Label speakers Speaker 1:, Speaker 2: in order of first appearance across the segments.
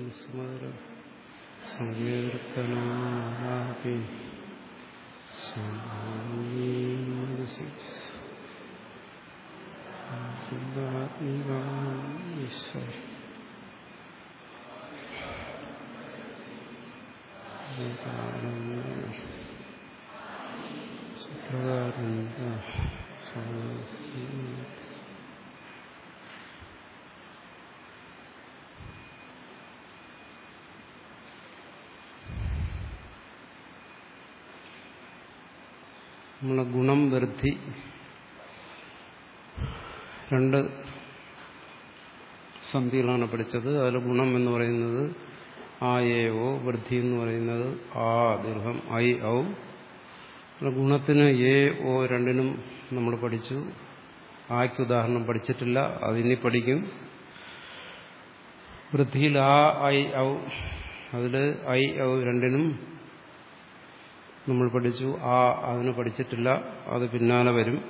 Speaker 1: സ്മര സങ്കീർത്തനാപി ഈശ്വര സുപ്രകാരന്ത നമ്മളെ ഗുണം വൃദ്ധി രണ്ട് സന്ധികളാണ് പഠിച്ചത് അതിൽ ഗുണം എന്ന് പറയുന്നത് ആ ഏ ഓ വൃദ്ധി എന്ന് പറയുന്നത് ആ ദീർഘം ഐ ഔ ഗുണത്തിന് എ ഓ രണ്ടിനും നമ്മൾ പഠിച്ചു ആയ്ക്ക് ഉദാഹരണം പഠിച്ചിട്ടില്ല അതിനി പഠിക്കും വൃദ്ധിയിൽ ആ ഐ ഔ അതിൽ ഐ ഔ രണ്ടിനും നമ്മൾ പഠിച്ചു ആ അതിന് പഠിച്ചിട്ടില്ല അത് പിന്നാലെ വരും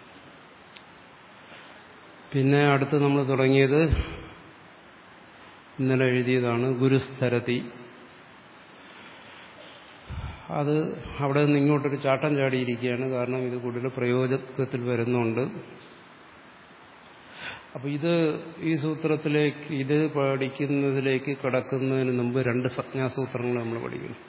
Speaker 1: പിന്നെ അടുത്ത് നമ്മൾ തുടങ്ങിയത് ഇന്നലെ എഴുതിയതാണ് ഗുരുസ്ഥരതി അത് അവിടെ നിന്ന് ഇങ്ങോട്ടൊരു ചാട്ടം ചാടിയിരിക്കുകയാണ് കാരണം ഇത് കൂടുതൽ പ്രയോജകത്തിൽ വരുന്നുണ്ട് അപ്പൊ ഇത് ഈ സൂത്രത്തിലേക്ക് ഇത് പഠിക്കുന്നതിലേക്ക് കടക്കുന്നതിന് മുമ്പ് രണ്ട് സംജ്ഞാസൂത്രങ്ങൾ നമ്മൾ പഠിക്കുന്നു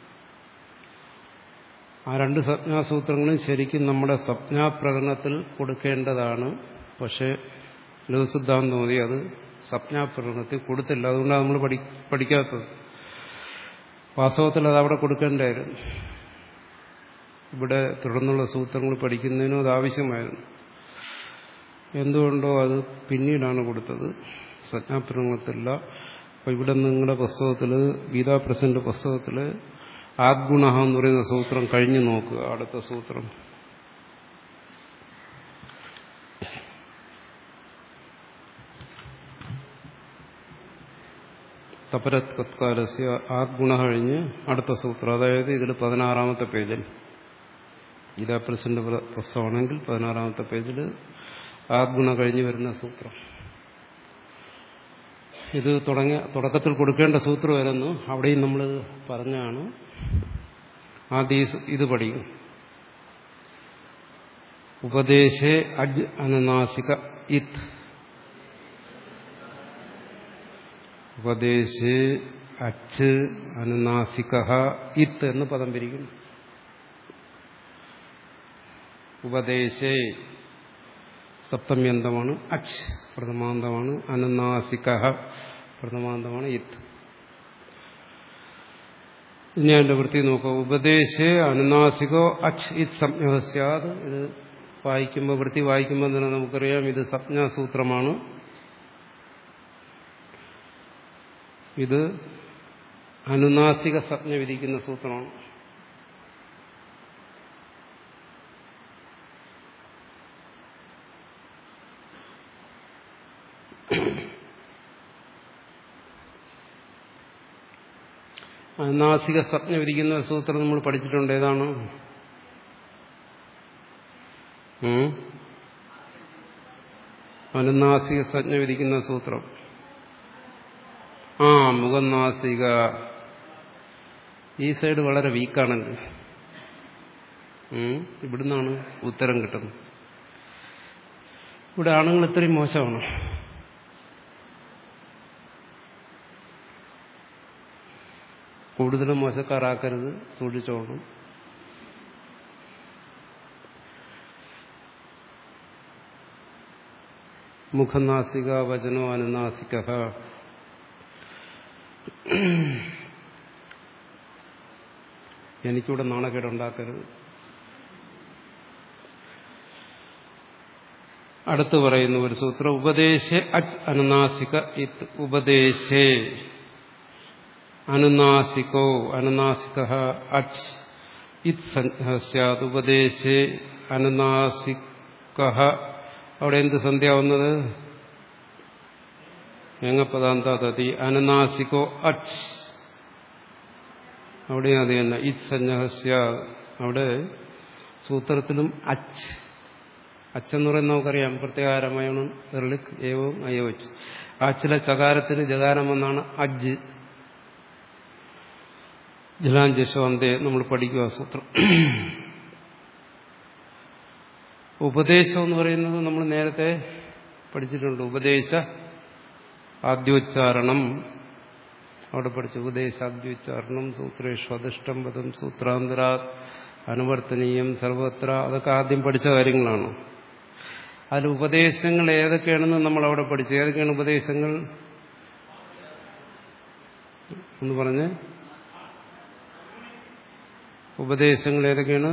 Speaker 1: ആ രണ്ട് സംജ്ഞാസൂത്രങ്ങളും ശരിക്കും നമ്മുടെ സംജ്ഞാപ്രകടനത്തിൽ കൊടുക്കേണ്ടതാണ് പക്ഷേ ലഘുസിദ്ധാന്തം മതി അത് സംജ്ഞാപ്രകടനത്തിൽ കൊടുത്തില്ല അതുകൊണ്ടാണ് നമ്മൾ പഠി പഠിക്കാത്തത് വാസ്തവത്തിൽ അത് അവിടെ കൊടുക്കേണ്ടായിരുന്നു ഇവിടെ തുടർന്നുള്ള സൂത്രങ്ങൾ പഠിക്കുന്നതിനും അത് ആവശ്യമായിരുന്നു എന്തുകൊണ്ടോ അത് പിന്നീടാണ് കൊടുത്തത് സംജ്ഞാപ്രകടനത്തില്ല അപ്പം ഇവിടെ നിങ്ങളുടെ പുസ്തകത്തിൽ ഗീതാ പ്രസന്റ് പുസ്തകത്തിൽ ആദ്ഗുണ എന്ന് പറയുന്ന സൂത്രം കഴിഞ്ഞു നോക്കുക അടുത്ത സൂത്രം തപരത്കാലസ്യ ആദ്ഗുണ കഴിഞ്ഞ് അടുത്ത സൂത്രം അതായത് ഇതിൽ പതിനാറാമത്തെ പേജിൽ ഗീതാ പ്രസിഡന്റ് പുസ്തകമാണെങ്കിൽ പതിനാറാമത്തെ പേജിൽ ആദ്ഗുണ കഴിഞ്ഞ് വരുന്ന സൂത്രം ഇത് തുടങ്ങിയ തുടക്കത്തിൽ കൊടുക്കേണ്ട സൂത്രമായിരുന്നു അവിടെയും നമ്മൾ പറഞ്ഞാണ് ആദ്യം ഇത് പഠിക്കും ഉപദേശേ അജ് അനനാസിക ഇത് ഉപദേശേ അച്ച് അനുനാസിക ഇത്ത് എന്ന് പദം പിരിക്കുന്നു ഉപദേശേ സപ്തമ്യന്തമാണ് അച്ച് പ്രഥമാന്തമാണ് അനുനാസിക പ്രഥമാന്തമാണ് ഇത്ത് ഇനി അതിന്റെ വൃത്തി നോക്കുക ഉപദേശേ അനുനാസികോ അച്ച് ഇത് സംജ്ഞസ്യാത് ഇത് വായിക്കുമ്പോൾ വൃത്തി വായിക്കുമ്പോൾ തന്നെ നമുക്കറിയാം ഇത് സംജ്ഞാസൂത്രമാണ് ഇത് അനുനാസിക സംജ്ഞ വിധിക്കുന്ന സൂത്രമാണ് അനുനാസിക സംജ്ഞ വിധിക്കുന്ന സൂത്രം നമ്മൾ പഠിച്ചിട്ടുണ്ട് ഏതാണ് അനുനാസിക സംജ്ഞ വിധിക്കുന്ന സൂത്രം ആ മുഖനാസിക ഈ സൈഡ് വളരെ വീക്കാണെങ്കിൽ ഇവിടുന്നാണ് ഉത്തരം കിട്ടുന്നത് ഇവിടെ ആണുങ്ങൾ ഇത്രയും മോശമാണ് കൂടുതലും മോശക്കാരാക്കരുത് സൂക്ഷിച്ചോണം മുഖനാസിക വചനോ അനുനാസിക എനിക്കിവിടെ നാണക്കേടുണ്ടാക്കരുത് അടുത്ത് പറയുന്ന ഒരു സൂത്രം ഉപദേശേ അച്ച് അനുനാസിക ഇത് ഉപദേശേ അനുനാസികോ അനുനാസിക അച്ച് ഇത് സത് ഉപദേശേ അനുനാസിക അവിടെ എന്ത് സന്ധ്യാവുന്നത് ഏങ്ങപ്പദാന്തി അനുനാസികോ അച്ച് അവിടെ അത് തന്നെ ഇത് സഞ്ജഹസ്യ അവിടെ സൂത്രത്തിലും അച്ച് അച്ചെന്ന് പറയുന്നത് നമുക്കറിയാം പ്രത്യേകാരമയണം എർളിക് ഏവവും അയവച്ച് അച്ചിലെ ചകാരത്തിന് ജകാരം എന്നാണ് അജ് ജലാഞ്ജശോന്തേ നമ്മൾ പഠിക്കുക ആ സൂത്രം ഉപദേശം എന്ന് പറയുന്നത് നമ്മൾ നേരത്തെ പഠിച്ചിട്ടുണ്ട് ഉപദേശ ആദ്യോച്ചാരണം അവിടെ പഠിച്ചു ഉപദേശാദ്യോച്ചാരണം സൂത്രേഷു അധിഷ്ടം പദം സൂത്രാന്തര അനുവർത്തനീയം സർവത്ര അതൊക്കെ ആദ്യം പഠിച്ച കാര്യങ്ങളാണ് അതിൽ ഉപദേശങ്ങൾ ഏതൊക്കെയാണെന്ന് നമ്മൾ അവിടെ പഠിച്ചു ഏതൊക്കെയാണ് ഉപദേശങ്ങൾ എന്ന് പറഞ്ഞ് ഉപദേശങ്ങൾ ഏതൊക്കെയാണ്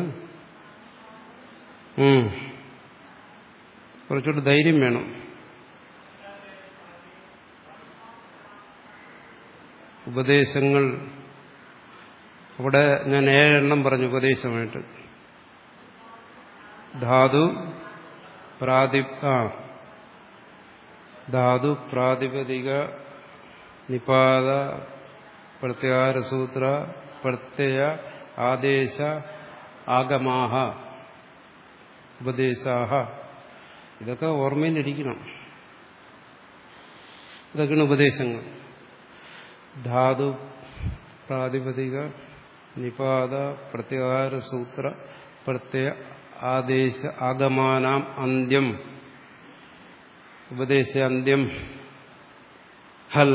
Speaker 1: ഉം. കുറച്ചുകൂടി ധൈര്യം വേണം ഉപദേശങ്ങൾ അവിടെ ഞാൻ ഏഴെണ്ണം പറഞ്ഞു ഉപദേശമായിട്ട് ധാതു പ്രാതി ആ ധാതു പ്രാതിപതിക നിപാത പ്രത്യാരസൂത്ര പ്രത്യയ ആദേശ ആഗമാഹ ഉപദേശാഹ ഇതൊക്കെ ഓർമ്മയിലിരിക്കണം ഇതൊക്കെയാണ് ഉപദേശങ്ങൾ ധാതു പ്രാതിപതിക നിപാത പ്രത്യാഹാര സൂത്ര പ്രത്യയ ആദേശ ആഗമാനാം അന്ത്യം ഉപദേശ അന്ത്യം ഹൽ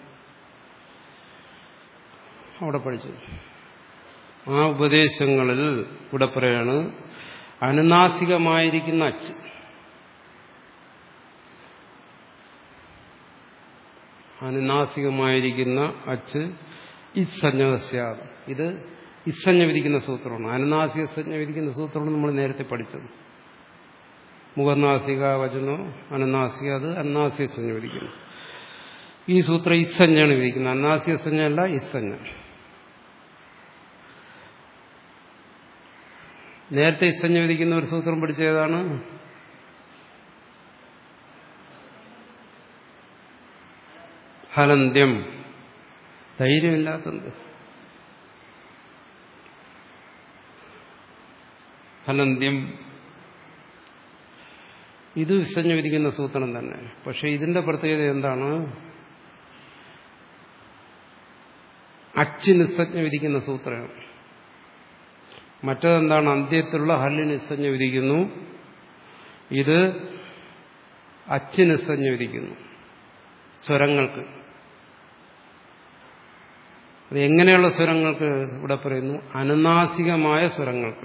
Speaker 1: അവിടെ പഠിച്ചു ആ ഉപദേശങ്ങളിൽ ഇവിടെ പറയാണ് അനുനാസികമായിരിക്കുന്ന അച്ച് അനുനാസികമായിരിക്കുന്ന അച്ച് ഇസഞ്ജസ്യാദ് ഇത് ഇസഞ്ജ വിധിക്കുന്ന സൂത്രമാണ് അനുനാസിക സഞ്ജ വിധിക്കുന്ന സൂത്രമാണ് നമ്മൾ നേരത്തെ പഠിച്ചത് മുഖനാസിക വചനോ അനുനാസിക അത് അനുനാസിക സഞ്ജ വിധിക്കുന്നു ഈ സൂത്രം ഇസഞ്ജാണ് വിധിക്കുന്നത് അനാസിക സഞ്ജ അല്ല ഇസഞ്ജ നേരത്തെ ഇസഞ്ജ വിധിക്കുന്ന ഒരു സൂത്രം പഠിച്ച ഏതാണ് ഹലന്ത്യം ധൈര്യമില്ലാത്തത് ഹലന്ത്യം ഇത് വിസഞ്ജ വിധിക്കുന്ന സൂത്രം തന്നെ പക്ഷെ ഇതിന്റെ പ്രത്യേകത എന്താണ് അച്ച് നിസ്സജ്ഞ വിധിക്കുന്ന സൂത്രമാണ് മറ്റതെന്താണ് അന്ത്യത്തിലുള്ള ഹല്ല് നിസ്സഞ്ജ വിധിക്കുന്നു ഇത് അച്ച് നിസ്സഞ്ജ വിധിക്കുന്നു സ്വരങ്ങൾക്ക് അത് എങ്ങനെയുള്ള സ്വരങ്ങൾക്ക് ഇവിടെ പറയുന്നു അനുനാസികമായ സ്വരങ്ങൾക്ക്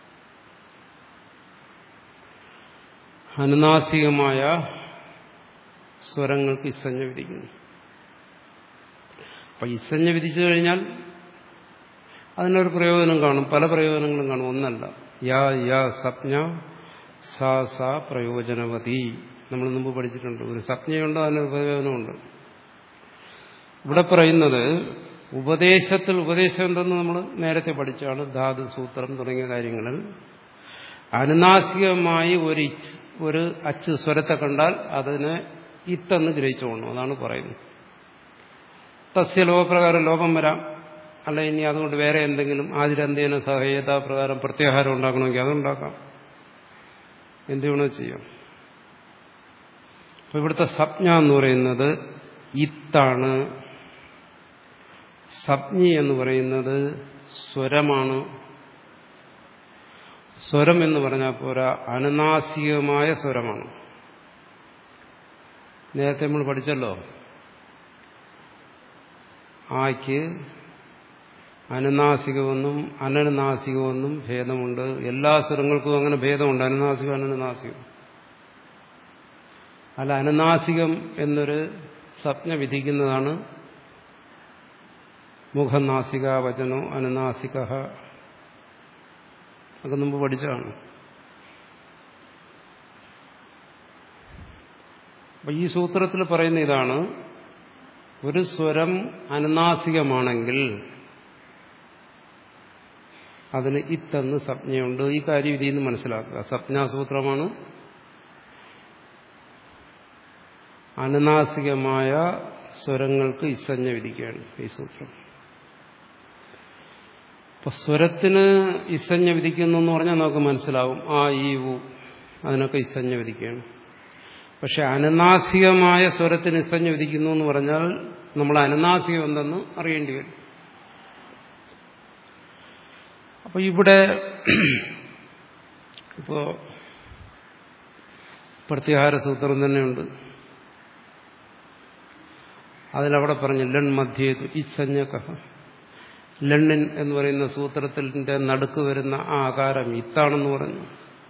Speaker 1: അനുനാസികമായ സ്വരങ്ങൾക്ക് ഇസഞ്ഞ വിധിക്കുന്നു അപ്പൊ ഇസഞ്ഞ വിധിച്ചു കഴിഞ്ഞാൽ അതിനൊരു പ്രയോജനം കാണും പല പ്രയോജനങ്ങളും കാണും ഒന്നല്ല യാ യാ സപ്ഞ സാ സാ പ്രയോജനവതി നമ്മൾ മുമ്പ് പഠിച്ചിട്ടുണ്ട് ഒരു സപ്ഞയുണ്ട് അതിനൊരു പ്രയോജനമുണ്ട് ഇവിടെ പറയുന്നത് ഉപദേശത്തിൽ ഉപദേശം എന്തെന്ന് നമ്മൾ നേരത്തെ പഠിച്ചാണ് ധാതു സൂത്രം തുടങ്ങിയ കാര്യങ്ങളിൽ അനുനാസികമായി ഒരു ഇച്ച് ഒരു അച്ച് സ്വരത്തെ കണ്ടാൽ അതിനെ ഇത്തെന്ന് ഗ്രഹിച്ചുകൊള്ളണം അതാണ് പറയുന്നത് തസ്യ ലോകപ്രകാരം ലോകം വരാം അല്ല ഇനി അതുകൊണ്ട് വേറെ എന്തെങ്കിലും ആതിരന്തേന സഹേയത പ്രകാരം പ്രത്യാഹാരം ഉണ്ടാക്കണമെങ്കിൽ അതുണ്ടാക്കാം എന്ത് വേണോ ചെയ്യാം അപ്പൊ ഇവിടുത്തെ സപ്ഞ എന്ന് പറയുന്നത് ഇത്താണ് സപ്ഞി എന്ന് പറയുന്നത് സ്വരമാണ് സ്വരം എന്ന് പറഞ്ഞാൽ പോരാ അനുനാസികമായ സ്വരമാണ് നേരത്തെ നമ്മൾ പഠിച്ചല്ലോ ആയ്ക്ക് അനുനാസികമെന്നും അനനുനാസികമെന്നും ഭേദമുണ്ട് എല്ലാ സ്വരങ്ങൾക്കും അങ്ങനെ ഭേദമുണ്ട് അനുനാസികം അനനുനാസികം അല്ല അനുനാസികം എന്നൊരു സ്വപ്ന വിധിക്കുന്നതാണ് മുഖനാസിക വചനോ അനുനാസിക ഒക്കെ മുമ്പ് പഠിച്ചതാണ് അപ്പൊ ഈ സൂത്രത്തിൽ പറയുന്ന ഇതാണ് ഒരു സ്വരം അനുനാസികമാണെങ്കിൽ അതിന് ഇത്തെന്ന് സംജ്ഞയുണ്ട് ഈ കാര്യം ഇതിൽ നിന്ന് മനസ്സിലാക്കുക സംജ്ഞാസൂത്രമാണ് അനുനാസികമായ സ്വരങ്ങൾക്ക് ഇസഞ്ജ വിധിക്കുകയാണ് ഈ സൂത്രം അപ്പൊ സ്വരത്തിന് ഇസഞ്ജ വിധിക്കുന്നു എന്ന് പറഞ്ഞാൽ നമുക്ക് മനസ്സിലാവും ആ ഈ ഉ അതിനൊക്കെ ഇസഞ്ജ വിധിക്കുകയാണ് പക്ഷെ അനുനാസികമായ സ്വരത്തിന് ഇസഞ്ജ വിധിക്കുന്നു എന്ന് പറഞ്ഞാൽ നമ്മൾ അനുനാസികം എന്തെന്ന് അറിയേണ്ടി വരും അപ്പൊ ഇവിടെ ഇപ്പോ പ്രത്യാഹാര സൂത്രം തന്നെയുണ്ട് അതിലവിടെ പറഞ്ഞു ലൺ മധ്യേതു ഇസഞ്ജക ലണ്ണിൻ എന്ന് പറയുന്ന സൂത്രത്തിന്റെ നടുക്ക് വരുന്ന ആ ആകാരം ഇത്താണെന്ന് പറഞ്ഞു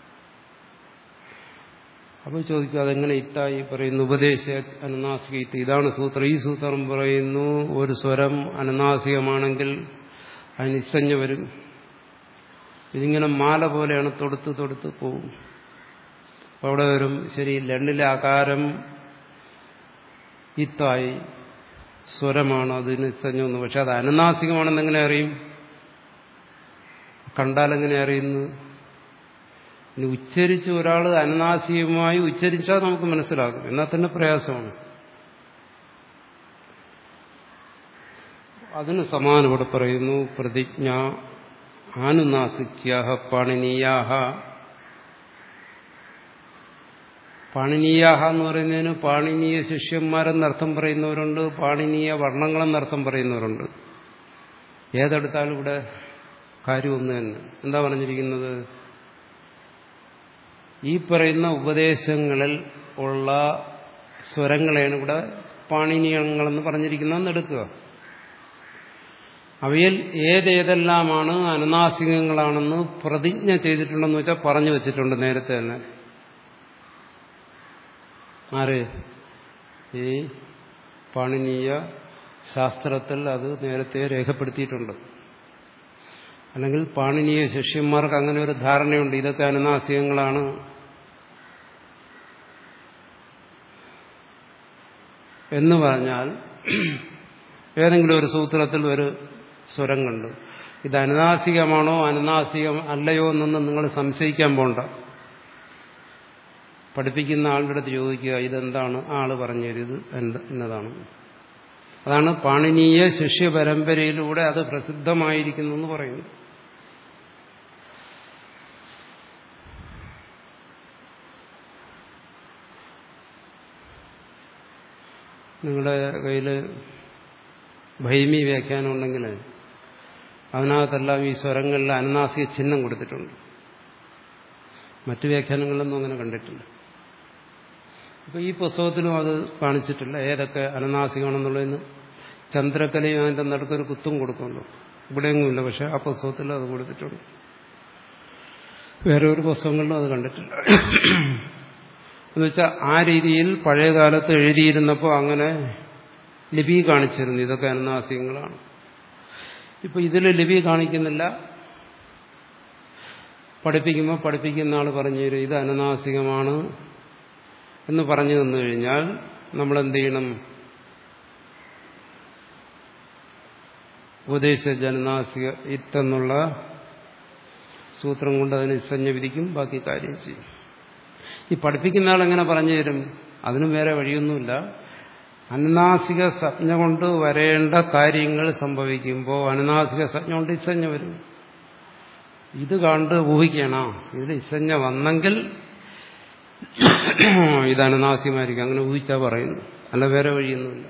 Speaker 1: അപ്പോൾ ചോദിക്കും അതെങ്ങനെ ഇത്തായി പറയുന്നു ഉപദേശ അനുനാസിക ഇത്ത് ഇതാണ് സൂത്രം ഈ സൂത്രം പറയുന്നു ഒരു സ്വരം അനുനാസികമാണെങ്കിൽ അതിന് ഇസഞ്ഞ വരും ഇതിങ്ങനെ മാല പോലെയാണ് തൊടുത്ത് തൊടുത്ത് പോവും അപ്പോൾ അവിടെ വരും ശരി ലണ്ണിലെ ആകാരം ഇത്തായി സ്വരമാണ് അതിന് ഇസഞ്ഞൊന്ന് പക്ഷെ അത് അനുനാസികമാണെന്ന് എങ്ങനെ അറിയും കണ്ടാലെങ്ങനെ അറിയുന്നു ഇനി ഉച്ചരിച്ച് ഒരാൾ അനുനാസികമായി ഉച്ചരിച്ചാൽ നമുക്ക് മനസ്സിലാകും എന്നാൽ തന്നെ പ്രയാസമാണ് അതിന് സമാനം ഇവിടെ പറയുന്നു പ്രതിജ്ഞ ആനുനാസിക്യാഹ പാണിനീയാഹ പാണിനീയാഹ എന്ന് പറയുന്നതിന് പാണിനീയ ശിഷ്യന്മാരെന്നർത്ഥം പറയുന്നവരുണ്ട് പാണിനീയ വർണ്ണങ്ങളെന്നർത്ഥം പറയുന്നവരുണ്ട് ഏതെടുത്താലും ഇവിടെ കാര്യം ഒന്ന് തന്നെ എന്താ പറഞ്ഞിരിക്കുന്നത് ഈ പറയുന്ന ഉപദേശങ്ങളിൽ ഉള്ള സ്വരങ്ങളെയാണ് ഇവിടെ പാണിനീയങ്ങളെന്ന് പറഞ്ഞിരിക്കുന്നതെന്ന് എടുക്കുക അവയിൽ ഏതേതെല്ലാമാണ് അനുനാസികങ്ങളാണെന്ന് പ്രതിജ്ഞ ചെയ്തിട്ടുണ്ടെന്ന് വെച്ചാൽ പറഞ്ഞു വെച്ചിട്ടുണ്ട് നേരത്തെ തന്നെ ആര് ഈ പാണിനീയ ശാസ്ത്രത്തിൽ അത് നേരത്തെ രേഖപ്പെടുത്തിയിട്ടുണ്ട് അല്ലെങ്കിൽ പാണിനീയ ശിഷ്യന്മാർക്ക് അങ്ങനെ ഒരു ധാരണയുണ്ട് ഇതൊക്കെ അനുനാസികങ്ങളാണ് എന്ന് പറഞ്ഞാൽ ഏതെങ്കിലും ഒരു സൂത്രത്തിൽ ഒരു സ്വരം കണ്ടു ഇത് അനുനാസികമാണോ അനുനാസികം അല്ലയോ എന്നൊന്നും നിങ്ങൾ സംശയിക്കാൻ പോണ്ട പഠിപ്പിക്കുന്ന ആളുടെ അടുത്ത് ചോദിക്കുക ഇതെന്താണ് ആള് പറഞ്ഞു ഇത് എന്ത് എന്നതാണ് അതാണ് പാണിനീയ ശിഷ്യ പരമ്പരയിലൂടെ അത് പ്രസിദ്ധമായിരിക്കുന്നു എന്ന് പറയുന്നു നിങ്ങളുടെ കയ്യിൽ ഭൈമി വ്യാഖ്യാനം ഉണ്ടെങ്കിൽ അതിനകത്തെല്ലാം ഈ സ്വരങ്ങളിൽ അനുനാസിക ചിഹ്നം കൊടുത്തിട്ടുണ്ട് മറ്റു വ്യാഖ്യാനങ്ങളിലൊന്നും അങ്ങനെ കണ്ടിട്ടില്ല അപ്പൊ ഈ പുസ്തകത്തിലും അത് കാണിച്ചിട്ടില്ല ഏതൊക്കെ അനുനാസികമാണെന്നുള്ളതിന് ചന്ദ്രക്കലയും അതിന്റെ നടുക്കൊരു കുത്തും കൊടുക്കുമല്ലോ ഇവിടെയൊന്നുമില്ല പക്ഷെ ആ പുസ്തകത്തിൽ അത് കൊടുത്തിട്ടുണ്ട് വേറെ ഒരു പുസ്തകങ്ങളിലും അത് കണ്ടിട്ടില്ല എന്നുവെച്ചാൽ ആ രീതിയിൽ പഴയ കാലത്ത് എഴുതിയിരുന്നപ്പോൾ അങ്ങനെ ലിപി കാണിച്ചിരുന്നു ഇതൊക്കെ അനുനാസികങ്ങളാണ് ഇപ്പൊ ഇതിൽ ലിപി കാണിക്കുന്നില്ല പഠിപ്പിക്കുമ്പോൾ പഠിപ്പിക്കുന്ന ആൾ പറഞ്ഞു തരും ഇത് അനുനാസികമാണ് എന്ന് പറഞ്ഞു തന്നു കഴിഞ്ഞാൽ നമ്മൾ എന്ത് ചെയ്യണം ഉപദേശ ജനനാസിക ഇത്തെന്നുള്ള സൂത്രം കൊണ്ട് അതിന് ഇസഞ്ഞ വിധിക്കും ബാക്കി കാര്യം ചെയ്യും ഈ പഠിപ്പിക്കുന്ന ആൾ എങ്ങനെ പറഞ്ഞു തരും അതിനും വേറെ വഴിയൊന്നുമില്ല അനുനാസിക സജ്ഞ കൊണ്ട് വരേണ്ട കാര്യങ്ങൾ സംഭവിക്കുമ്പോൾ അനുനാസിക സജ്ഞ കൊണ്ട് ഇസഞ്ഞ വരും ഇത് കണ്ട് ഊഹിക്കണം ഇതിൽ ഇസഞ്ഞ വന്നെങ്കിൽ ഇത് അനുനാസികമായിരിക്കും അങ്ങനെ ഊഹിച്ചാ പറയുന്നു അല്ല വേറെ വഴിയൊന്നുമില്ല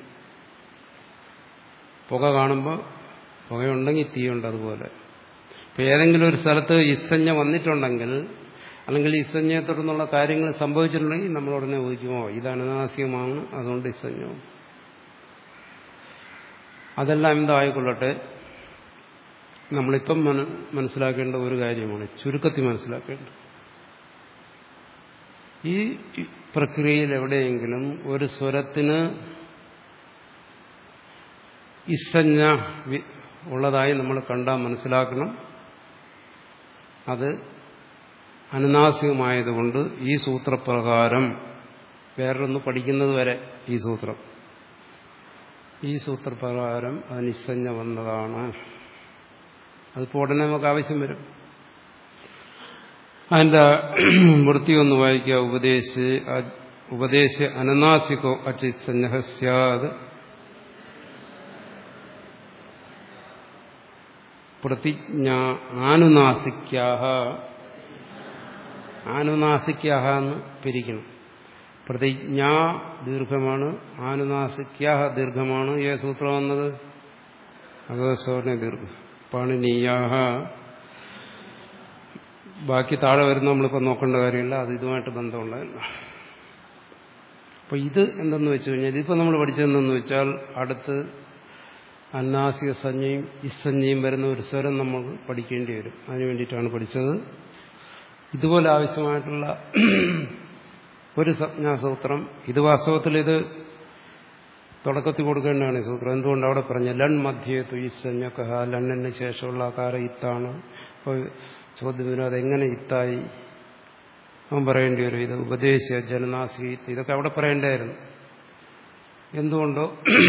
Speaker 1: പുക കാണുമ്പോൾ പുകയുണ്ടെങ്കിൽ തീയുണ്ട് അതുപോലെ ഇപ്പം ഏതെങ്കിലും ഒരു സ്ഥലത്ത് ഇസഞ്ഞ വന്നിട്ടുണ്ടെങ്കിൽ അല്ലെങ്കിൽ ഇസഞ്ഞയെ തുടർന്നുള്ള കാര്യങ്ങൾ സംഭവിച്ചിട്ടുണ്ടെങ്കിൽ നമ്മൾ ഉടനെ ഊഹിക്കുമോ ഇത് അനുനാസികമാണ് അതുകൊണ്ട് ഇസഞ്ഞോ അതെല്ലാം എന്തായിക്കൊള്ളട്ടെ നമ്മളിപ്പം മനസ്സിലാക്കേണ്ട ഒരു കാര്യമാണ് ചുരുക്കത്തിൽ മനസ്സിലാക്കേണ്ടത് ഈ പ്രക്രിയയിൽ എവിടെയെങ്കിലും ഒരു സ്വരത്തിന് ഇസഞ്ഞ ഉള്ളതായി നമ്മൾ കണ്ടാൽ മനസ്സിലാക്കണം അത് അനുനാസികമായതുകൊണ്ട് ഈ സൂത്രപ്രകാരം വേറൊന്ന് പഠിക്കുന്നത് വരെ ഈ സൂത്രം ഈ സൂത്രപ്രകാരം അതിന് ഇസഞ്ഞ വന്നതാണ് അതിപ്പോൾ ഉടനെ നമുക്ക് ആവശ്യം വരും അതിന്റെ വൃത്തി ഒന്ന് വായിക്കുക ഉപദേശ ഉപദേശ അനനാസികോ അച്ചിസഞ്ജ സ്യാത് പ്രതിജ്ഞ ആനുനാസിക്യാഹ ആനുനാസിക്യാഹ എന്ന് പിരിക്കണം പ്രതിജ്ഞ ദീർഘമാണ് ആനുനാസിക്യാഹ ദീർഘമാണ് ഏ സൂത്രം വന്നത് അഗസ്വർണ ദീർഘം പാണിനീയാഹ ബാക്കി താഴെ വരുന്ന നമ്മളിപ്പോൾ നോക്കേണ്ട കാര്യമില്ല അത് ഇതുമായിട്ട് ബന്ധമുള്ളതല്ല അപ്പോൾ ഇത് എന്തെന്ന് വെച്ച് കഴിഞ്ഞാൽ ഇതിപ്പോൾ നമ്മൾ പഠിച്ചതെന്തെന്ന് വെച്ചാൽ അടുത്ത് അന്നാസിക സഞ്ജയും ഇസഞ്ജയും വരുന്ന ഒരു സ്വരം നമ്മൾ പഠിക്കേണ്ടി വരും അതിനു വേണ്ടിയിട്ടാണ് പഠിച്ചത് ഇതുപോലെ ആവശ്യമായിട്ടുള്ള ഒരു സംജ്ഞാസൂത്രം ഇത് വാസ്തവത്തിൽ ഇത് തുടക്കത്തിൽ കൊടുക്കേണ്ടതാണ് ഈ സൂത്രം എന്തുകൊണ്ട് അവിടെ പറഞ്ഞ ലൺ മധ്യേ തുയിസഞ്ജകഹ ലണ്ണിന് ശേഷമുള്ള ആകാരം ഇത്താണ് അപ്പോൾ ചോദ്യം വരും അതെങ്ങനെ ഇത്തായി അവൻ പറയേണ്ടി വരും ഇത് ഉപദേശ ജനനാസി ഇതൊക്കെ അവിടെ പറയേണ്ടായിരുന്നു എന്തുകൊണ്ടോ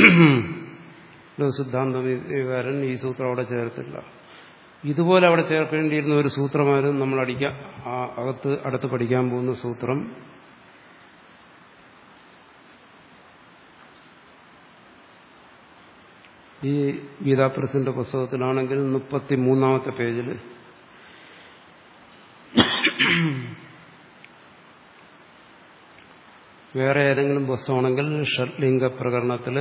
Speaker 1: സിദ്ധാന്തകാരൻ ഈ സൂത്രം അവിടെ ചേർത്തില്ല ഇതുപോലെ അവിടെ ചേർക്കേണ്ടിയിരുന്ന ഒരു സൂത്രമായിരുന്നു നമ്മൾ അടിക്കാൻ അകത്ത് അടുത്ത് പഠിക്കാൻ പോകുന്ന സൂത്രം ഈ ഗീതാപ്രസിന്റെ പുസ്തകത്തിലാണെങ്കിൽ മുപ്പത്തി മൂന്നാമത്തെ പേജിൽ വേറെ ഏതെങ്കിലും പുസ്തകമാണെങ്കിൽ ഷഡ്ലിംഗ പ്രകരണത്തിൽ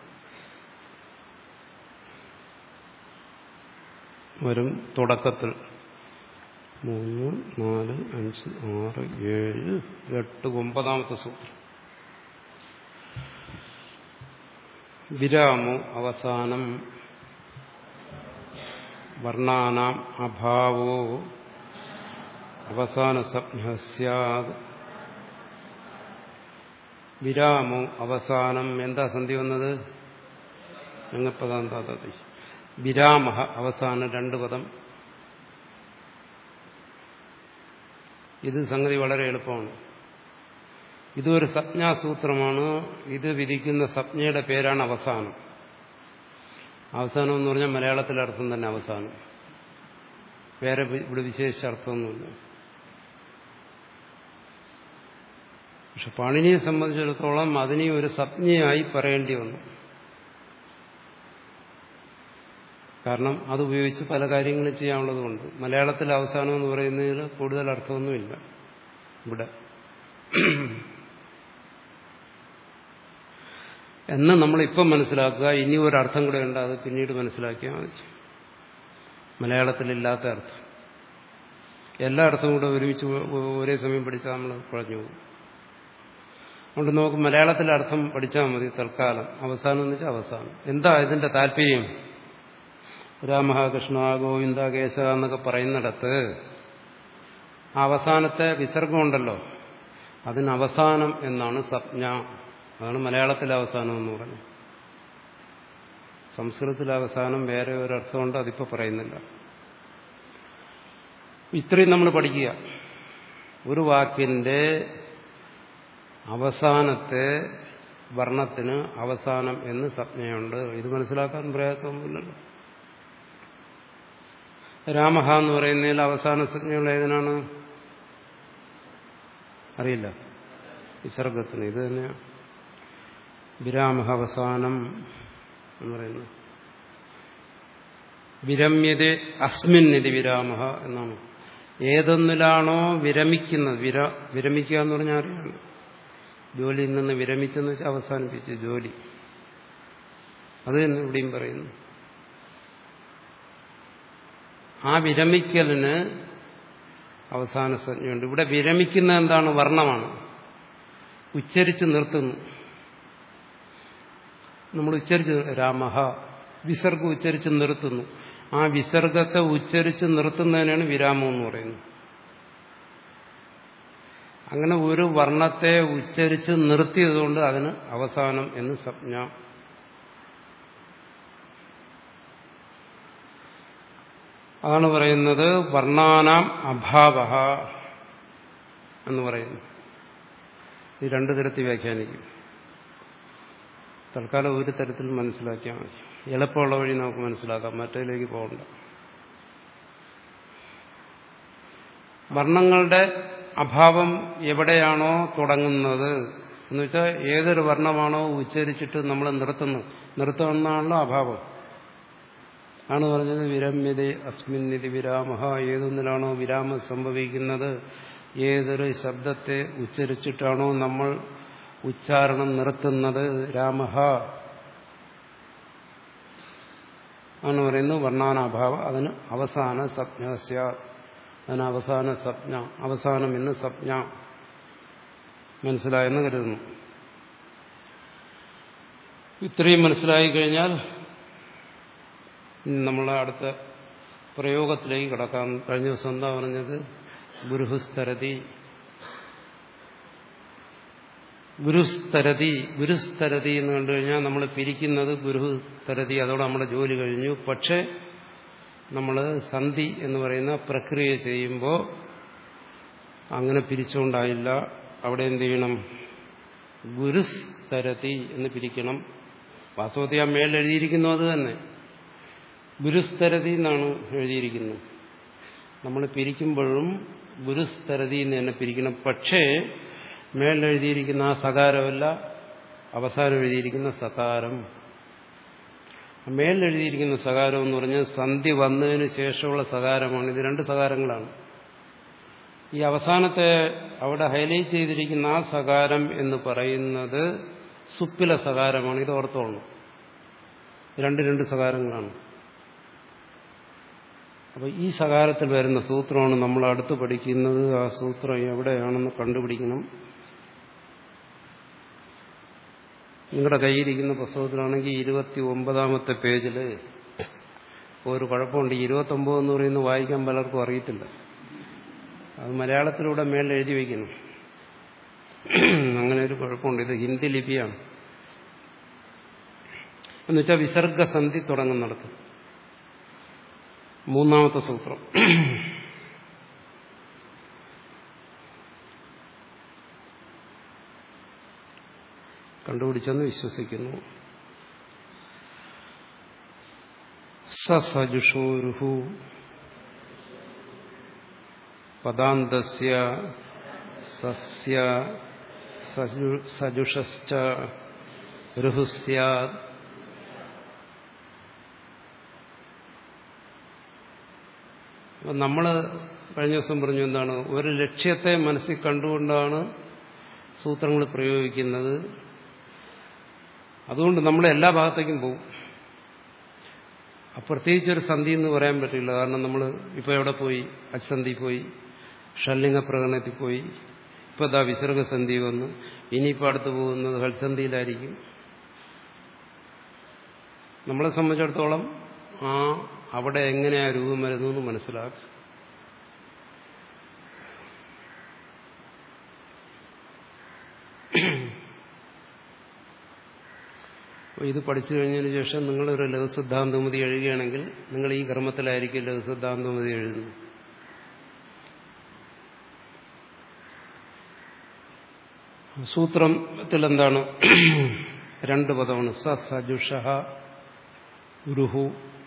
Speaker 1: വരും തുടക്കത്തിൽ മൂന്ന് നാല് അഞ്ച് ആറ് ഏഴ് എട്ട് ഒമ്പതാമത്തെ സൂത്രം വിരാമോ അവസാനം വർണ്ണാനാം അഭാവോ അവസാന സപ്നസ്യാത് വിരാമോ അവസാനം എന്താ സന്ധി വന്നത് രംഗപ്പദാന്താതി വിരാമ അവസാനം രണ്ട് പദം ഇത് സംഗതി വളരെ എളുപ്പമാണ് ഇതൊരു സംജ്ഞാസൂത്രമാണ് ഇത് വിധിക്കുന്ന സംജ്ഞയുടെ പേരാണ് അവസാനം അവസാനം എന്ന് പറഞ്ഞാൽ മലയാളത്തിലെ അർത്ഥം തന്നെ അവസാനം വേറെ ഇവിടെ വിശേഷിച്ച അർത്ഥമൊന്നുമില്ല പക്ഷെ പാണിനിയെ സംബന്ധിച്ചിടത്തോളം അതിനെ ഒരു സംജ്ഞയായി പറയേണ്ടി വന്നു കാരണം അത് ഉപയോഗിച്ച് പല കാര്യങ്ങളും ചെയ്യാനുള്ളതുകൊണ്ട് മലയാളത്തിലെ അവസാനം എന്ന് പറയുന്നതിൽ കൂടുതൽ അർത്ഥമൊന്നുമില്ല ഇവിടെ എന്ന് നമ്മളിപ്പം മനസ്സിലാക്കുക ഇനി ഒരർത്ഥം കൂടെ ഉണ്ട് അത് പിന്നീട് മനസ്സിലാക്കിയാൽ മതി മലയാളത്തിലില്ലാത്ത അർത്ഥം എല്ലാ അർത്ഥവും കൂടെ ഒരുമിച്ച് ഒരേ സമയം പഠിച്ചാൽ നമ്മൾ കുഴഞ്ഞു പോകും അതുകൊണ്ട് നമുക്ക് മലയാളത്തിലെ അർത്ഥം പഠിച്ചാൽ മതി തൽക്കാലം അവസാനം എന്ന് വെച്ചാൽ അവസാനം എന്താ ഇതിന്റെ താല്പര്യം രാമകൃഷ്ണ ഗോവിന്ദ കേശ എന്നൊക്കെ പറയുന്നിടത്ത് അവസാനത്തെ വിസർഗമുണ്ടല്ലോ അതിന് അവസാനം എന്നാണ് സപ്ഞ അതാണ് മലയാളത്തിലെ അവസാനം എന്ന് പറഞ്ഞത് സംസ്കൃതത്തിലെ അവസാനം വേറെ ഒരു അർത്ഥമുണ്ട് അതിപ്പോൾ പറയുന്നില്ല ഇത്രയും നമ്മൾ പഠിക്കുക ഒരു വാക്കിന്റെ അവസാനത്തെ വർണ്ണത്തിന് അവസാനം എന്ന് സംജ്ഞയുണ്ട് ഇത് മനസ്സിലാക്കാൻ പ്രയാസമൊന്നുമില്ലല്ലോ രാമഹ എന്ന് പറയുന്നതിൽ അവസാന സംജ്ഞയുള്ള ഏതിനാണ് അറിയില്ല വിസർഗത്തിന് ഇത് തന്നെയാണ് വിരാമഹ അവസാനം എന്ന് പറയുന്നു വിരമ്യത അസ്മിൻ ഇത് വിരാമഹ എന്നാണ് ഏതൊന്നിലാണോ വിരമിക്കുന്നത് വിര വിരമിക്കുക എന്ന് പറഞ്ഞാൽ അറിയാണ് ജോലിയിൽ നിന്ന് വിരമിച്ചെന്ന് വെച്ചാൽ അവസാനിപ്പിച്ച് ജോലി അത് തന്നെ ഇവിടെയും പറയുന്നു ആ വിരമിക്കലിന് അവസാന സംജ്ഞയുണ്ട് ഇവിടെ വിരമിക്കുന്ന എന്താണ് വർണ്ണമാണ് ഉച്ചരിച്ച് നിർത്തുന്നു നമ്മൾ ഉച്ചരിച്ച് രാമഹ വിസർഗം ഉച്ചരിച്ച് നിർത്തുന്നു ആ വിസർഗത്തെ ഉച്ചരിച്ച് നിർത്തുന്നതിനാണ് വിരാമം എന്ന് പറയുന്നത് അങ്ങനെ ഒരു വർണ്ണത്തെ ഉച്ചരിച്ച് നിർത്തിയതുകൊണ്ട് അതിന് അവസാനം എന്ന് സംജ്ഞ അതാണ് പറയുന്നത് വർണ്ണാനാം അഭാവ എന്ന് പറയുന്നു ഈ രണ്ടു തരത്തിൽ വ്യാഖ്യാനിക്കും തൽക്കാലം ഒരു തരത്തിൽ മനസ്സിലാക്കിയാൽ മതി എളുപ്പമുള്ള വഴി നമുക്ക് മനസ്സിലാക്കാം മറ്റേതിലേക്ക് പോകണ്ട വർണ്ണങ്ങളുടെ അഭാവം എവിടെയാണോ തുടങ്ങുന്നത് എന്ന് വെച്ചാൽ ഏതൊരു വർണ്ണമാണോ ഉച്ചരിച്ചിട്ട് നമ്മൾ നിർത്തുന്നു നിർത്തുന്നതാണല്ലോ അഭാവം ആണ് പറഞ്ഞത് വിരമ്യത അസ്മിന്നിതി വിരാമഹ ഏതൊന്നിലാണോ വിരാമം സംഭവിക്കുന്നത് ഏതൊരു ശബ്ദത്തെ ഉച്ചരിച്ചിട്ടാണോ നമ്മൾ ഉച്ചാരണം നിർത്തുന്നത് രാമഹ ആണ് പറയുന്നത് വർണ്ണാനാഭാവ അതിന് അവസാന സപ്നസ്യ അതിന് അവസാന സപ്ഞ അവസാനം എന്ന് സപ്ഞ മനസ്സിലായെന്ന് കരുതുന്നു ഇത്രയും മനസ്സിലായി കഴിഞ്ഞാൽ നമ്മളെ അടുത്ത പ്രയോഗത്തിലേക്ക് കിടക്കാം കഴിഞ്ഞ ദിവസം എന്താ പറഞ്ഞത് ഗുരുഹുസ്തരതി ഗുരുസ്തരതി ഗുരുസ്തരതി എന്ന് കണ്ടു കഴിഞ്ഞാൽ നമ്മൾ പിരിക്കുന്നത് ഗുരുസ്തരതി അതോടെ നമ്മുടെ ജോലി കഴിഞ്ഞു പക്ഷെ നമ്മൾ സന്ധി എന്ന് പറയുന്ന പ്രക്രിയ ചെയ്യുമ്പോൾ അങ്ങനെ പിരിച്ചുകൊണ്ടായില്ല അവിടെ എന്ത് ചെയ്യണം ഗുരുസ്തരതി എന്ന് പിരിക്കണം വാസ്തവത്തിൽ ആ മേൽ എഴുതിയിരിക്കുന്നു അത് തന്നെ ഗുരുസ്തരതി എന്നാണ് എഴുതിയിരിക്കുന്നത് നമ്മൾ പിരിക്കുമ്പോഴും ഗുരുസ്തരതി എന്ന് തന്നെ പിരിക്കണം പക്ഷേ മേലെഴുതിയിരിക്കുന്ന ആ സകാരമല്ല അവസാനം എഴുതിയിരിക്കുന്ന സകാരം മേലെഴുതിയിരിക്കുന്ന സകാരം എന്ന് പറഞ്ഞാൽ സന്ധി വന്നതിന് ശേഷമുള്ള സകാരമാണ് ഇത് രണ്ട് സകാരങ്ങളാണ് ഈ അവസാനത്തെ അവിടെ ഹൈലൈറ്റ് ചെയ്തിരിക്കുന്ന ആ സകാരം എന്ന് പറയുന്നത് സുപ്പില സകാരമാണ് ഇത് ഓർത്തോളണം രണ്ട് രണ്ട് സകാരങ്ങളാണ് അപ്പോൾ ഈ സകാരത്തിൽ വരുന്ന സൂത്രമാണ് നമ്മൾ അടുത്ത് പഠിക്കുന്നത് ആ സൂത്രം എവിടെയാണെന്ന് കണ്ടുപിടിക്കണം നിങ്ങളുടെ കയ്യിരിക്കുന്ന പുസ്തകത്തിലാണെങ്കിൽ ഇരുപത്തി ഒമ്പതാമത്തെ പേജിൽ ഒരു കുഴപ്പമുണ്ട് ഇരുപത്തൊമ്പത് എന്ന് പറയുന്നത് വായിക്കാൻ പലർക്കും അറിയത്തില്ല അത് മലയാളത്തിലൂടെ മേളിൽ എഴുതി വയ്ക്കണം അങ്ങനെ ഒരു കുഴപ്പമുണ്ട് ഇത് ഹിന്ദി ലിപിയാണ് എന്നുവെച്ചാൽ വിസർഗസന്ധി തുടങ്ങുന്നിടത്ത് മൂന്നാമത്തെ സൂത്രം കണ്ടുപിടിച്ചെന്ന് വിശ്വസിക്കുന്നു സസജുഷോരുഹു പദാന്തസ്യ സസ്യ സജുഷശ്ച രുഹുസ്യാത് നമ്മൾ കഴിഞ്ഞ ദിവസം പറഞ്ഞു എന്താണ് ഒരു ലക്ഷ്യത്തെ മനസ്സിൽ കണ്ടുകൊണ്ടാണ് സൂത്രങ്ങൾ പ്രയോഗിക്കുന്നത് അതുകൊണ്ട് നമ്മൾ എല്ലാ ഭാഗത്തേക്കും പോകും പ്രത്യേകിച്ചൊരു സന്ധി എന്ന് പറയാൻ പറ്റില്ല കാരണം നമ്മൾ ഇപ്പോൾ എവിടെ പോയി അച്ഛന്തി പോയി ഷല്ലിംഗ പ്രകടനത്തിൽ പോയി ഇപ്പോൾ ഇതാ വിസർഗസന്ധി വന്നു ഇനിയിപ്പോൾ അടുത്ത് പോകുന്നത് ഹൽസന്ധിയിലായിരിക്കും നമ്മളെ സംബന്ധിച്ചിടത്തോളം ആ അവിടെ എങ്ങനെയാ രൂപം വരുന്നു എന്ന് മനസ്സിലാക്കുക ഇത് പഠിച്ചു കഴിഞ്ഞതിന് ശേഷം നിങ്ങളൊരു ലഘുസിദ്ധാന്തമതി എഴുതുകയാണെങ്കിൽ നിങ്ങൾ ഈ ക്രമത്തിലായിരിക്കും ലഘുസിദ്ധാന്തമതി എഴുതുന്നത് സൂത്രത്തിൽ എന്താണ് രണ്ട് പദമാണ് സ സജുഷ ഉരുഹു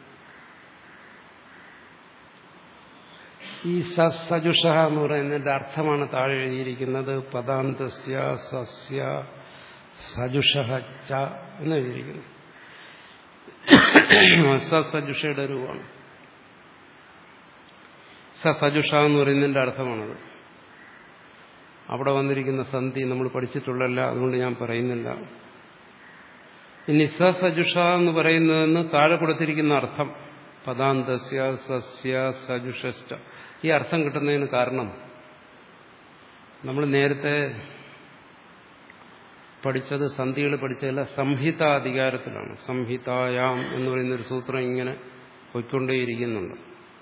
Speaker 1: ഈ സജുഷ എന്ന് പറയുന്നതിന്റെ അർത്ഥമാണ് താഴെ എഴുതിയിരിക്കുന്നത് പദാന്തസ്യ സസ്യ സജുഷ ച എന്ന് എഴുതിയിരിക്കുന്നു സജുഷയുടെ രൂപമാണ് സജുഷ എന്ന് പറയുന്നതിന്റെ അർത്ഥമാണത് അവിടെ വന്നിരിക്കുന്ന സന്ധി നമ്മൾ പഠിച്ചിട്ടുള്ളല്ല അതുകൊണ്ട് ഞാൻ പറയുന്നില്ല ഇനി സജുഷ എന്ന് പറയുന്നതെന്ന് താഴെ കൊടുത്തിരിക്കുന്ന അർത്ഥം പദാന്തസ്യ സസ്യ സജുഷസ്റ്റ ഈ അർത്ഥം കിട്ടുന്നതിന് കാരണം നമ്മൾ നേരത്തെ പഠിച്ചത് സന്ധികൾ പഠിച്ചതല്ല സംഹിത അധികാരത്തിലാണ് സംഹിതായാം എന്ന് പറയുന്ന ഒരു സൂത്രം ഇങ്ങനെ പോയിക്കൊണ്ടേയിരിക്കുന്നുണ്ട്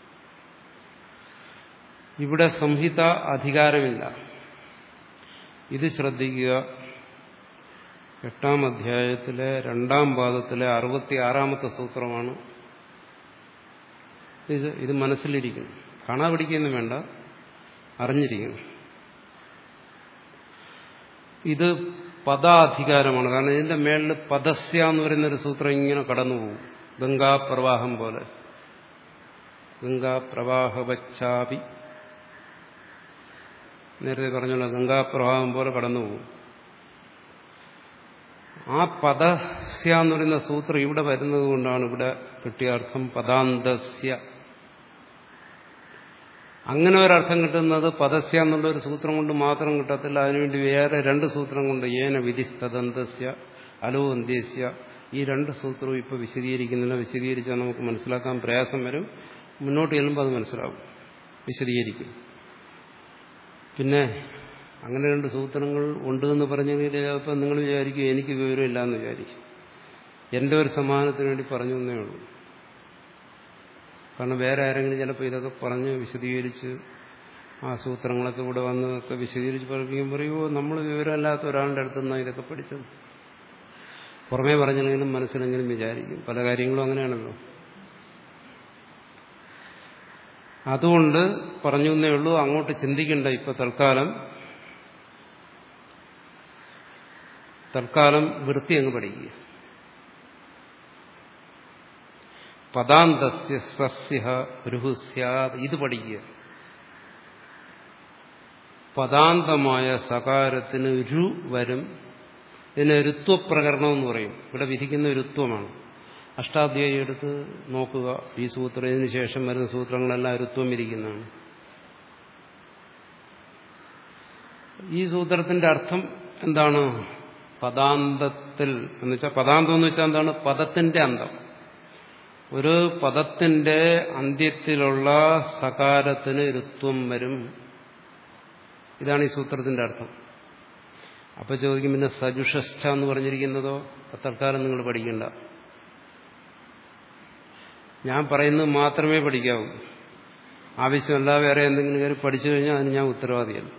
Speaker 1: ഇവിടെ സംഹിത അധികാരമില്ല ഇത് ശ്രദ്ധിക്കുക എട്ടാം അധ്യായത്തിലെ രണ്ടാം പാദത്തിലെ അറുപത്തിയാറാമത്തെ സൂത്രമാണ് ഇത് ഇത് മനസ്സിലിരിക്കണം കാണാ പിടിക്കുന്നു വേണ്ട അറിഞ്ഞിരിക്കണം ഇത് പദാധികാരമാണ് കാരണം ഇതിന്റെ മേളിൽ പദസ്യ എന്ന് പറയുന്നൊരു സൂത്രം ഇങ്ങനെ കടന്നുപോകും ഗംഗാപ്രവാഹം പോലെ ഗംഗാപ്രവാഹവച്ചാപി നേരത്തെ പറഞ്ഞല്ലോ ഗംഗാപ്രവാഹം പോലെ കടന്നുപോകും ആ പദസ്യ എന്ന് പറയുന്ന സൂത്രം ഇവിടെ വരുന്നത് കൊണ്ടാണ് ഇവിടെ കിട്ടിയ അർത്ഥം പദാന്തസ്യ അങ്ങനെ ഒരർത്ഥം കിട്ടുന്നത് പദസ്യ എന്നുള്ള ഒരു സൂത്രം കൊണ്ട് മാത്രം കിട്ടത്തില്ല അതിനുവേണ്ടി വേറെ രണ്ട് സൂത്രം കൊണ്ട് ഏന വിധിസ്തദന്തസ്യ അലോ അന്ത്യസ്യ ഈ രണ്ട് സൂത്രവും ഇപ്പോൾ വിശദീകരിക്കുന്നില്ല വിശദീകരിച്ചാൽ നമുക്ക് മനസ്സിലാക്കാൻ പ്രയാസം വരും മുന്നോട്ട് ചെല്ലുമ്പോൾ അത് മനസ്സിലാവും വിശദീകരിക്കും പിന്നെ അങ്ങനെ രണ്ട് സൂത്രങ്ങൾ ഉണ്ട് എന്ന് പറഞ്ഞെങ്കിൽ ചിലപ്പോൾ നിങ്ങൾ വിചാരിക്കും എനിക്ക് വിവരമില്ല എന്ന് വിചാരിക്കും എൻ്റെ ഒരു സമാധാനത്തിന് വേണ്ടി പറഞ്ഞു എന്നേ ഉള്ളൂ കാരണം വേറെ ആരെങ്കിലും ചിലപ്പോൾ ഇതൊക്കെ പറഞ്ഞ് വിശദീകരിച്ച് ആ സൂത്രങ്ങളൊക്കെ ഇവിടെ വന്ന് ഒക്കെ വിശദീകരിച്ച് പഠിപ്പിക്കും പറയുമോ നമ്മൾ വിവരമില്ലാത്ത ഒരാളുടെ അടുത്ത് നിന്നാണ് ഇതൊക്കെ പഠിച്ചത് പുറമേ പറഞ്ഞെങ്കിലും മനസ്സിലെങ്കിലും വിചാരിക്കും പല കാര്യങ്ങളും അങ്ങനെയാണല്ലോ അതുകൊണ്ട് പറഞ്ഞു എന്നേ ഉള്ളൂ അങ്ങോട്ട് ചിന്തിക്കണ്ട ഇപ്പൊ തൽക്കാലം തൽക്കാലം വൃത്തി അങ്ങ് പഠിക്കുക പദാന്തസ്യ സസ്യ രുഹുസ്യാത് ഇത് പഠിക്കുക പദാന്തമായ സകാരത്തിന് രു വരും ഇതിന് രുത്വപ്രകരണം എന്ന് പറയും ഇവിടെ വിധിക്കുന്ന രുത്വമാണ് അഷ്ടാധ്യായി എടുത്ത് നോക്കുക ഈ സൂത്രം ഇതിന് ശേഷം വരുന്ന സൂത്രങ്ങളെല്ലാം രുത്വം ഇരിക്കുന്നതാണ് ഈ സൂത്രത്തിന്റെ അർത്ഥം എന്താണ് പദാന്തത്തിൽ എന്ന് വെച്ചാൽ പദാന്തം എന്ന് വെച്ചാൽ എന്താണ് പദത്തിന്റെ അന്തം ഒരു പദത്തിന്റെ അന്ത്യത്തിലുള്ള സകാരത്തിന് രുത്വം വരും ഇതാണ് ഈ സൂത്രത്തിന്റെ അർത്ഥം അപ്പൊ ചോദിക്കും പിന്നെ സജുഷസ്ഥ എന്ന് പറഞ്ഞിരിക്കുന്നതോ തൽക്കാലം നിങ്ങൾ പഠിക്കണ്ട ഞാൻ പറയുന്നത് മാത്രമേ പഠിക്കാവൂ ആവശ്യമല്ല വേറെ എന്തെങ്കിലും കയറി പഠിച്ചു കഴിഞ്ഞാൽ അതിന് ഞാൻ ഉത്തരവാദിയല്ല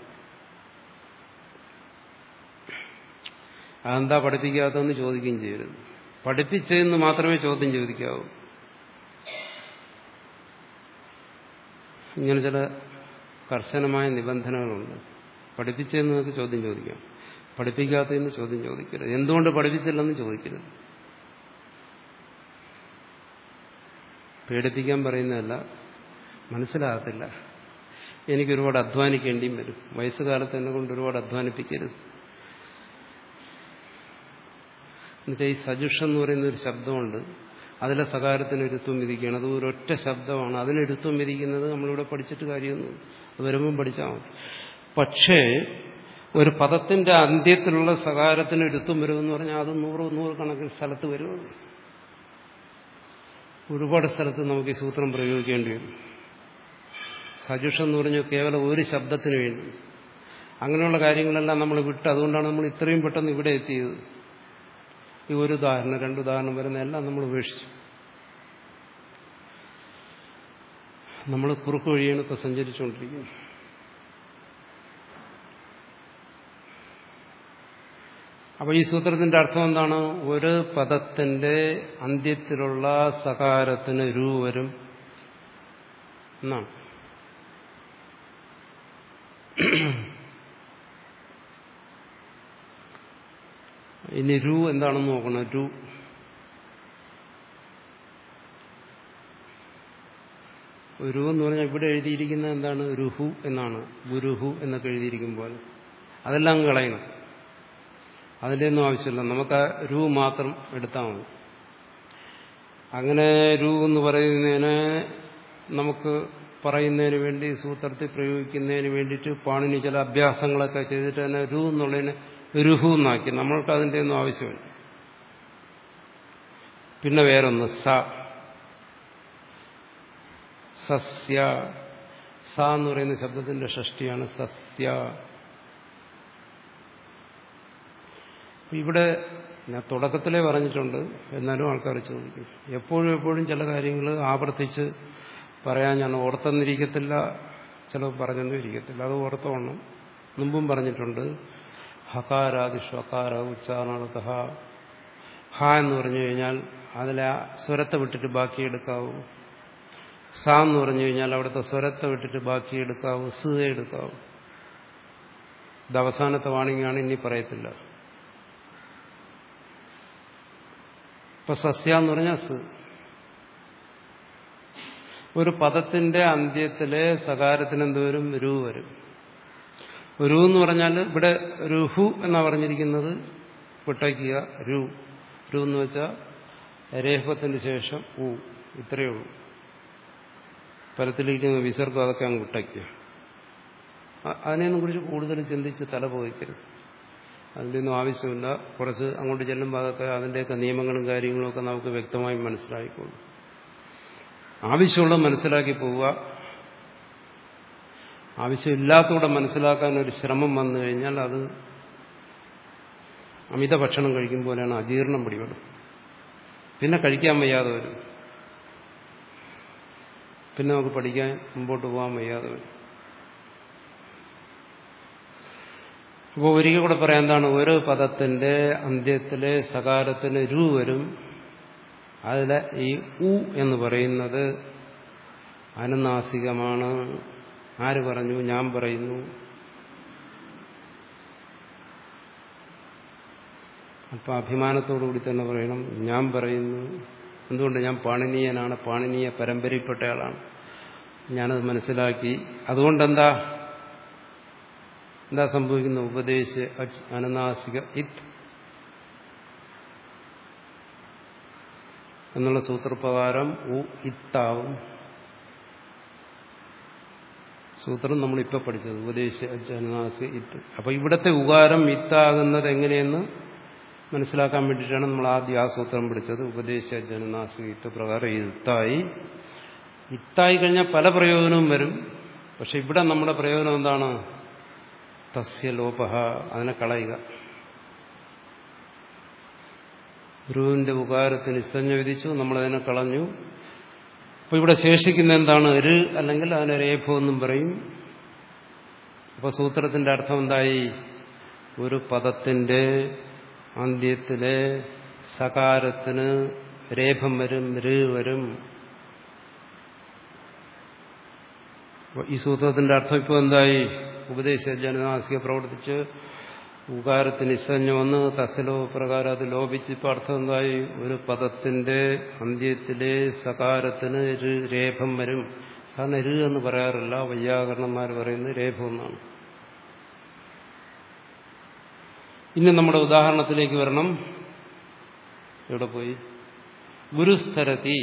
Speaker 1: അതെന്താ പഠിപ്പിക്കാത്തതെന്ന് ചോദിക്കുകയും ചെയ്യരുത് പഠിപ്പിച്ചതെന്ന് മാത്രമേ ചോദ്യം ചോദിക്കാവൂ ഇങ്ങനെ ചില കർശനമായ നിബന്ധനകളുണ്ട് പഠിപ്പിച്ചതെന്ന് നിങ്ങൾക്ക് ചോദ്യം ചോദിക്കാം പഠിപ്പിക്കാത്തതെന്ന് ചോദ്യം ചോദിക്കരുത് എന്തുകൊണ്ട് പഠിപ്പിച്ചില്ലെന്ന് ചോദിക്കരുത് പേടിപ്പിക്കാൻ പറയുന്നതല്ല മനസ്സിലാകത്തില്ല എനിക്ക് ഒരുപാട് അധ്വാനിക്കേണ്ടിയും വരും വയസ്സുകാലത്ത് എന്നെ കൊണ്ട് ഒരുപാട് അധ്വാനിപ്പിക്കരുത് എന്നുവെച്ചാൽ ഈ സജുഷ് എന്ന് പറയുന്ന ഒരു ശബ്ദമുണ്ട് അതിലെ സകാരത്തിന് ഒരുത്വം വിധിക്കുകയാണ് അത് ഒരൊറ്റ ശബ്ദമാണ് അതിന് ഒരുത്വം വിധിക്കുന്നത് നമ്മളിവിടെ പഠിച്ചിട്ട് കാര്യമൊന്നും അത് വരുമ്പം പഠിച്ചാൽ മതി പക്ഷേ ഒരു പദത്തിന്റെ അന്ത്യത്തിലുള്ള സകാരത്തിന് ഒരുത്വം വരുമെന്ന് പറഞ്ഞാൽ അത് നൂറ് നൂറ് കണക്കിന് സ്ഥലത്ത് വരുള്ളൂ ഒരുപാട് സ്ഥലത്ത് നമുക്ക് ഈ സൂത്രം പ്രയോഗിക്കേണ്ടി വരും സജുഷ് എന്ന് പറഞ്ഞാൽ കേവലം ഒരു ശബ്ദത്തിന് വേണ്ടി അങ്ങനെയുള്ള കാര്യങ്ങളെല്ലാം നമ്മൾ വിട്ട് അതുകൊണ്ടാണ് നമ്മൾ ഇത്രയും പെട്ടെന്ന് ഇവിടെ എത്തിയത് ഈ ഒരു ഉദാഹരണം രണ്ട് ഉദാഹരണം വരുന്ന എല്ലാം നമ്മൾ ഉപേക്ഷിച്ചു നമ്മൾ കുറുക്ക് വഴിയാണ് ഇപ്പൊ സഞ്ചരിച്ചുകൊണ്ടിരിക്കുന്നത് അപ്പൊ ഈ സൂത്രത്തിന്റെ അർത്ഥം എന്താണ് ഒരു പദത്തിന്റെ അന്ത്യത്തിലുള്ള സകാരത്തിന് രു വരും എന്നാണ് ഇനി രു എന്താണെന്ന് നോക്കണം രു രു എന്ന് പറഞ്ഞാൽ ഇവിടെ എഴുതിയിരിക്കുന്നത് എന്താണ് രുഹു എന്നാണ് ഗുരുഹു എന്നൊക്കെ എഴുതിയിരിക്കുമ്പോൾ അതെല്ലാം കളയണം അതിൻ്റെ ഒന്നും ആവശ്യമില്ല നമുക്ക് ആ രു മാത്രം എടുത്താൽ മതി അങ്ങനെ രു എന്ന് പറയുന്നതിന് നമുക്ക് പറയുന്നതിന് വേണ്ടി സൂത്രത്തിൽ പ്രയോഗിക്കുന്നതിന് വേണ്ടിയിട്ട് പാണിനി ചില അഭ്യാസങ്ങളൊക്കെ ചെയ്തിട്ട് തന്നെ രു എന്നുള്ളതിനെ രുഹു എന്നാക്കി നമ്മൾക്ക് അതിൻ്റെ ഒന്നും ആവശ്യമില്ല പിന്നെ വേറൊന്ന് സ സസ്യ സ എന്ന് പറയുന്ന ശബ്ദത്തിന്റെ ഷഷ്ടിയാണ് സസ്യ ഇവിടെ ഞാൻ തുടക്കത്തിലേ പറഞ്ഞിട്ടുണ്ട് എന്നാലും ആൾക്കാർ ചോദിക്കും എപ്പോഴും എപ്പോഴും ചില കാര്യങ്ങൾ ആവർത്തിച്ച് പറയാൻ ഞാൻ ഓർത്തെന്നിരിക്കത്തില്ല ചിലവ് പറഞ്ഞൊന്നും ഇരിക്കത്തില്ല അത് ഓർത്തോണം മുമ്പും പറഞ്ഞിട്ടുണ്ട് ഹകാരാദിഷു അകാര ഉച്ചാരണത ഹ എന്ന് പറഞ്ഞു കഴിഞ്ഞാൽ അതിലെ ആ സ്വരത്തെ വിട്ടിട്ട് ബാക്കി എടുക്കാവൂ സ എന്ന് പറഞ്ഞു കഴിഞ്ഞാൽ അവിടുത്തെ സ്വരത്തെ വിട്ടിട്ട് ബാക്കി എടുക്കാവൂ സ് എടുക്കാവൂ ഇത് അവസാനത്തെ വാണിങ്ങാണ് ഇനി പറയത്തില്ല ഇപ്പൊ സസ്യ എന്ന് പറഞ്ഞാൽ സ് ഒരു പദത്തിന്റെ അന്ത്യത്തിലെ സകാരത്തിന് എന്തുവരും രു വരും രു എന്ന് പറഞ്ഞാൽ ഇവിടെ രുഹു എന്നാ പറഞ്ഞിരിക്കുന്നത് വിട്ടയ്ക്കുക രു രു എന്ന് വെച്ചാൽ രേഹത്തിന് ശേഷം ഉ ഇത്രയേ ഉള്ളൂ പരത്തിലിരിക്കുന്ന വിസർഗം അതൊക്കെ അങ്ങ് വിട്ടയ്ക്കുക അതിനെയൊന്നും കുറിച്ച് കൂടുതൽ ചിന്തിച്ച് തല പോയിക്കരുത് അതിൻ്റെ ഒന്നും ആവശ്യമില്ല കുറച്ച് അങ്ങോട്ട് ചെല്ലുമ്പോൾ അതൊക്കെ അതിൻ്റെയൊക്കെ നിയമങ്ങളും കാര്യങ്ങളും ഒക്കെ നമുക്ക് വ്യക്തമായി മനസ്സിലായിക്കോളും ആവശ്യമുള്ള മനസ്സിലാക്കി പോവുക ആവശ്യമില്ലാത്തൂടെ മനസ്സിലാക്കാൻ ഒരു ശ്രമം വന്നു കഴിഞ്ഞാൽ അത് അമിത ഭക്ഷണം കഴിക്കും പോലെയാണ് അജീർണം പിടിപെടും പിന്നെ കഴിക്കാൻ വയ്യാതെ വരും പിന്നെ നമുക്ക് പഠിക്കാൻ മുമ്പോട്ട് പോകാൻ വയ്യാതെ വരും അപ്പോൾ ഒരിക്കൽ കൂടെ പറയാം എന്താണ് ഒരു പദത്തിന്റെ അന്ത്യത്തിലെ സകാരത്തിന് രു വരും അതിലെ ഈ ഉ എന്ന് പറയുന്നത് അനുനാസികമാണ് ആര് പറഞ്ഞു ഞാൻ പറയുന്നു അപ്പൊ അഭിമാനത്തോടുകൂടി തന്നെ പറയണം ഞാൻ പറയുന്നു എന്തുകൊണ്ട് ഞാൻ പാണിനീയനാണ് പാണിനീയ പരമ്പരയിൽപ്പെട്ടയാളാണ് ഞാനത് മനസ്സിലാക്കി അതുകൊണ്ടെന്താ എന്താ സംഭവിക്കുന്ന ഉപദേശ അനുനാസിക ഇത് എന്നുള്ള സൂത്രപ്രകാരം ഉ ഇത്താവും സൂത്രം നമ്മളിപ്പോൾ പഠിച്ചത് ഉപദേശ അനുനാസിക ഇത്ത് അപ്പൊ ഇവിടത്തെ ഉകാരം ഇത്താകുന്നത് എങ്ങനെയെന്ന് മനസ്സിലാക്കാൻ വേണ്ടിയിട്ടാണ് നമ്മൾ ആദ്യം ആ സൂത്രം പിടിച്ചത് ഉപദേശ ജനനാസിക ഇത്ത് പ്രകാരം ഇത്തായി ഇത്തായി കഴിഞ്ഞാൽ പല പ്രയോജനവും വരും പക്ഷെ ഇവിടെ നമ്മുടെ പ്രയോജനം എന്താണ് തസ്യ ലോപഹ അതിനെ കളയുക ഗുരുവിന്റെ ഉപകാരത്തിന് നിസ്സഞ്ജ വിധിച്ചു നമ്മളതിനെ കളഞ്ഞു അപ്പൊ ഇവിടെ ശേഷിക്കുന്ന എന്താണ് ര് അല്ലെങ്കിൽ അതിനെ രേഖ എന്നും പറയും അപ്പൊ സൂത്രത്തിന്റെ അർത്ഥം എന്തായി ഒരു പദത്തിന്റെ അന്ത്യത്തിലെ സകാരത്തിന് രേഖം വരും ര് വരും ഈ സൂത്രത്തിന്റെ അർത്ഥം ഇപ്പോൾ എന്തായി ഉപദേശ ജനനാസിക പ്രവർത്തിച്ച് ഉകാരത്തിന് ഇസഞ്ഞ വന്ന് തസലോ പ്രകാരം അത് ലോപിച്ച് ഇപ്പം അർത്ഥം എന്തായി ഒരു പദത്തിന്റെ അന്ത്യത്തിലെ സകാരത്തിന് രേഖം വരും സാധാരണ ര് എന്ന് പറയാറില്ല വൈയാകരണന്മാർ പറയുന്നത് രേഖം എന്നാണ് ഇനി നമ്മുടെ ഉദാഹരണത്തിലേക്ക് വരണം എവിടെ പോയി ഗുരുസ്ഥരത്തി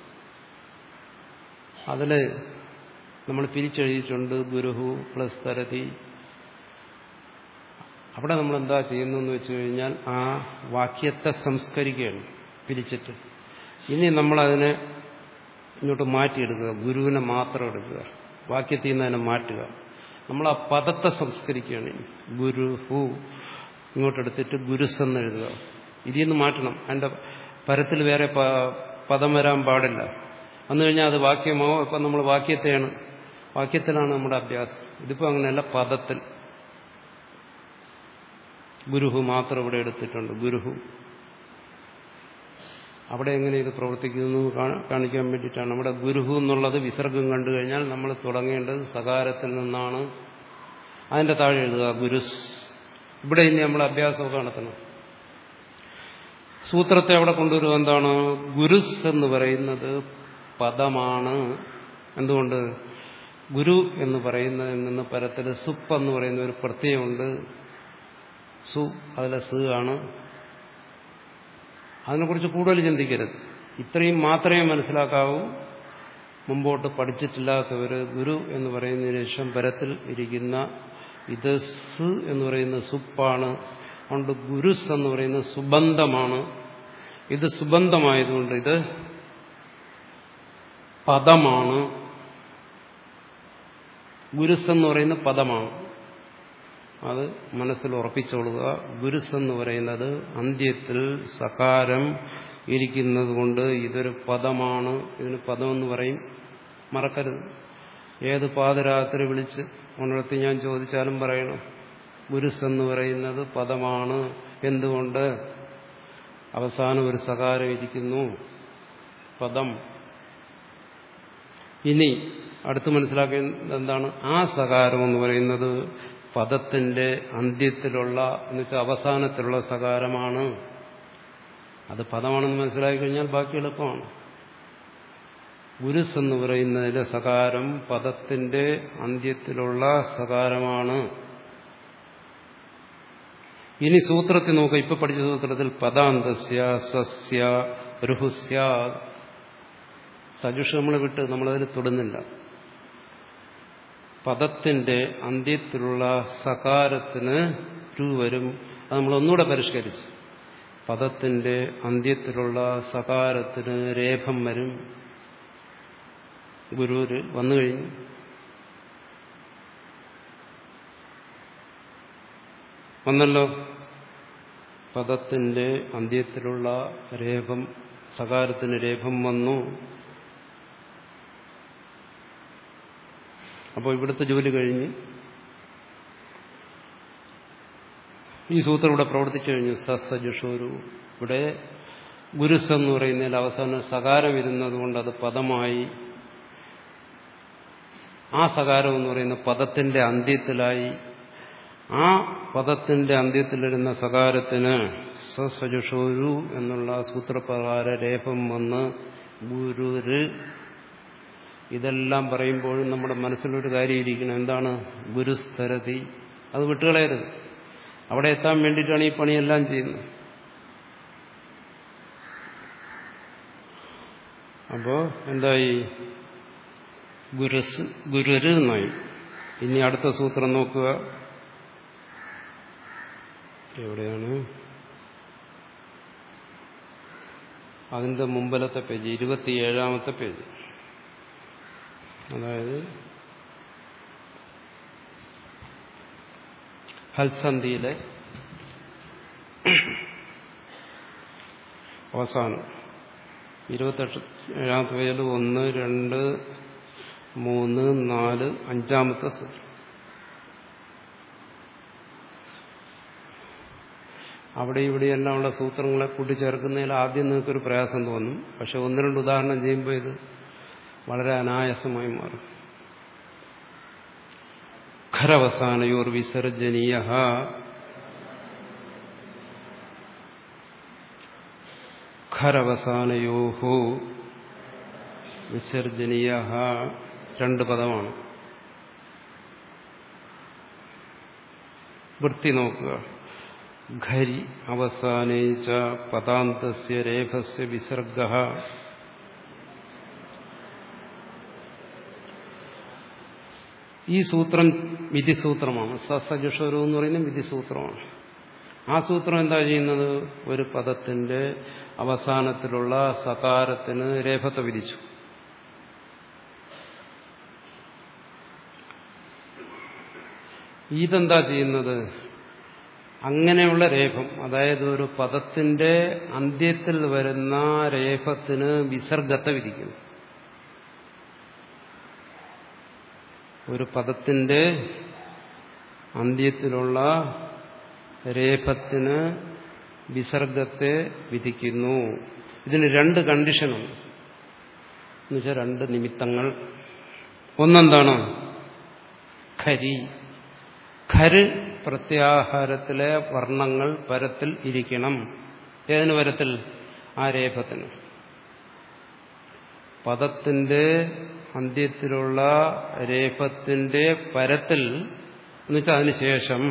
Speaker 1: അതില് നമ്മൾ പിരിച്ചെഴുതിയിട്ടുണ്ട് ഗുരുഹു പ്ലസ് തരതി അവിടെ നമ്മൾ എന്താ ചെയ്യുന്നതെന്ന് വെച്ച് കഴിഞ്ഞാൽ ആ വാക്യത്തെ സംസ്കരിക്കുകയാണ് പിരിച്ചിട്ട് ഇനി നമ്മളതിനെ ഇങ്ങോട്ട് മാറ്റിയെടുക്കുക ഗുരുവിനെ മാത്രം എടുക്കുക വാക്യത്തിൽ നിന്ന് അതിനെ മാറ്റുക നമ്മൾ ആ പദത്തെ സംസ്കരിക്കുകയാണ് ഇനി ഗുരുഹു ഇങ്ങോട്ടെടുത്തിട്ട് ഗുരുസ് എന്ന് എഴുതുക ഇതിൽ നിന്ന് മാറ്റണം അതിൻ്റെ പരത്തിൽ വേറെ പദം വരാൻ പാടില്ല വന്നു കഴിഞ്ഞാൽ അത് വാക്യമോ ഇപ്പം നമ്മൾ വാക്യത്തെയാണ് വാക്യത്തിലാണ് നമ്മുടെ അഭ്യാസം ഇതിപ്പോൾ അങ്ങനെയല്ല പദത്തിൽ ഗുരുഹു മാത്രം ഇവിടെ എടുത്തിട്ടുണ്ട് ഗുരുഹു അവിടെ എങ്ങനെ ഇത് പ്രവർത്തിക്കുന്നു കാണിക്കാൻ വേണ്ടിയിട്ടാണ് നമ്മുടെ ഗുരുഹു എന്നുള്ളത് വിസർഗം കണ്ടു കഴിഞ്ഞാൽ നമ്മൾ തുടങ്ങേണ്ടത് സകാരത്തിൽ നിന്നാണ് അതിന്റെ താഴെ എഴുതുക ഗുരുസ് ഇവിടെ ഇനി നമ്മൾ അഭ്യാസമൊക്കെ നടത്തണം സൂത്രത്തെ അവിടെ കൊണ്ടുവരുക എന്താണ് ഗുരുസ് എന്ന് പറയുന്നത് പദമാണ് എന്തുകൊണ്ട് ഗുരു എന്ന് പറയുന്നതിൽ നിന്ന് പരത്തിൽ സുപ്പ് എന്ന് പറയുന്ന ഒരു പ്രത്യയമുണ്ട് സു അതിലെ സ് ആണ് അതിനെക്കുറിച്ച് കൂടുതൽ ചിന്തിക്കരുത് ഇത്രയും മാത്രമേ മനസ്സിലാക്കാവൂ മുമ്പോട്ട് പഠിച്ചിട്ടില്ലാത്തവർ ഗുരു എന്ന് പറയുന്നതിന് ശേഷം പരത്തിൽ ഇരിക്കുന്ന ഇത് സ് എന്ന് പറയുന്ന സുപ്പാണ് അതുകൊണ്ട് ഗുരുസ് എന്ന് പറയുന്നത് സുബന്ധമാണ് ഇത് സുബന്ധമായതുകൊണ്ട് ഇത് പദമാണ് ഗുരുസ് എന്ന് പറയുന്ന പദമാണ് അത് മനസ്സിൽ ഉറപ്പിച്ചോളുക ഗുരുസ് എന്ന് പറയുന്നത് അന്ത്യത്തിൽ സകാരം ഇരിക്കുന്നത് കൊണ്ട് ഇതൊരു പദമാണ് ഇതിന് പദമെന്ന് പറയും മറക്കരുത് ഏത് പാതരാത്രി വിളിച്ച് ഉണർത്തി ഞാൻ ചോദിച്ചാലും പറയണം ഗുരുസ് എന്ന് പറയുന്നത് പദമാണ് എന്തുകൊണ്ട് അവസാനം ഒരു സകാരം ഇരിക്കുന്നു പദം ഇനി അടുത്ത് മനസ്സിലാക്കേണ്ടത് എന്താണ് ആ സകാരം എന്ന് പറയുന്നത് പദത്തിന്റെ അന്ത്യത്തിലുള്ള എന്ന് വെച്ചാൽ അവസാനത്തിലുള്ള സകാരമാണ് അത് പദമാണെന്ന് മനസ്സിലാക്കി കഴിഞ്ഞാൽ ബാക്കി എളുപ്പമാണ് ഗുരുസ് എന്ന് പറയുന്നതിലെ സകാരം പദത്തിന്റെ അന്ത്യത്തിലുള്ള സകാരമാണ് ഇനി സൂത്രത്തിൽ നോക്കുക ഇപ്പൊ പഠിച്ച സൂത്രത്തിൽ പദാന്തസ്യ സസ്യ രുഹുസ്യ സജുഷ് നമ്മൾ വിട്ട് നമ്മളതിൽ തൊടുന്നില്ല പദത്തിന്റെ അന്ത്യത്തിലുള്ള സകാരത്തിന് രു വരും അത് നമ്മൾ ഒന്നുകൂടെ പരിഷ്കരിച്ചു പദത്തിന്റെ അന്ത്യത്തിലുള്ള സകാരത്തിന് രേഖം വരും ഗുരുവിന് വന്നു കഴിഞ്ഞു വന്നല്ലോ പദത്തിന്റെ അന്ത്യത്തിലുള്ള രേഖം സകാരത്തിന് രേഖം വന്നു അപ്പോൾ ഇവിടുത്തെ ജോലി കഴിഞ്ഞ് ഈ സൂത്രം ഇവിടെ പ്രവർത്തിച്ചു കഴിഞ്ഞു സസജുഷോരു ഇവിടെ ഗുരുസ് എന്ന് പറയുന്നതിൽ അവസാനം സകാരം ഇരുന്നത് കൊണ്ട് അത് പദമായി ആ സകാരം എന്ന് പറയുന്ന പദത്തിന്റെ അന്ത്യത്തിലായി ആ പദത്തിന്റെ അന്ത്യത്തിലിരുന്ന സകാരത്തിന് സസജുഷോരു എന്നുള്ള സൂത്രപ്രകാര രേഖം വന്ന് ഗുരുര് ഇതെല്ലാം പറയുമ്പോഴും നമ്മുടെ മനസ്സിലൊരു കാര്യം ഇരിക്കണം എന്താണ് ഗുരുസ്ഥരതി അത് വിട്ടുകളയരുത് അവിടെ എത്താൻ വേണ്ടിയിട്ടാണ് ഈ പണിയെല്ലാം ചെയ്യുന്നത് അപ്പോ എന്തായി ഗുരുസ് ഗുരുര് എന്നായി ഇനി അടുത്ത സൂത്രം നോക്കുക എവിടെയാണ് അതിന്റെ മുമ്പിലത്തെ പേജ് ഇരുപത്തിയേഴാമത്തെ പേജ് അതായത് ഹൽസന്ധിയിലെ അവസാനം ഇരുപത്തെട്ട് ഏഴാമത്തെ പേജിൽ ഒന്ന് രണ്ട് മൂന്ന് നാല് അഞ്ചാമത്തെ സൂത്രം അവിടെ ഇവിടെയെല്ലാം ഉള്ള സൂത്രങ്ങളെ കൂട്ടിച്ചേർക്കുന്നതിൽ ആദ്യം നിങ്ങൾക്കൊരു പ്രയാസം തോന്നും പക്ഷെ ഒന്ന് രണ്ട് ഉദാഹരണം ചെയ്യുമ്പോൾ ഇത് വളരെ അനായാസമായി മാറും ഖരവസാനയോർ വിസർജനീയ ഖരവസാനയോഹോ വിസർജനീയ രണ്ട് പദമാണ് വൃത്തി നോക്കുക ഘരി അവസാനേച്ച പദാന്തസ്യ രേഖസ്യ വിസർഗ ഈ സൂത്രം വിധിസൂത്രമാണ് സസജുഷോരു എന്ന് പറയുന്നത് വിധിസൂത്രമാണ് ആ സൂത്രം എന്താ ചെയ്യുന്നത് ഒരു പദത്തിന്റെ അവസാനത്തിലുള്ള സകാരത്തിന് രേഖത്തെ വിധിച്ചു ഇതെന്താ ചെയ്യുന്നത് അങ്ങനെയുള്ള രേഖം അതായത് ഒരു പദത്തിന്റെ അന്ത്യത്തിൽ വരുന്ന രേഖത്തിന് വിസർഗത്തെ വിധിക്കുന്നു ഒരു പദത്തിന്റെ അന്ത്യത്തിലുള്ള രേഖത്തിന് വിസർഗത്തെ വിധിക്കുന്നു ഇതിന് രണ്ട് കണ്ടീഷനുണ്ട് എന്നുവെച്ചാൽ രണ്ട് നിമിത്തങ്ങൾ ഒന്നെന്താണ് ഖരി ഖര് പ്രത്യാഹാരത്തിലെ വർണ്ണങ്ങൾ പരത്തിൽ ഇരിക്കണം ഏതിന് പരത്തിൽ ആ രേഖത്തിന് പദത്തിന്റെ അന്ത്യത്തിലുള്ള രേഖത്തിന്റെ പരത്തിൽ എന്നുവെച്ചാൽ അതിനുശേഷം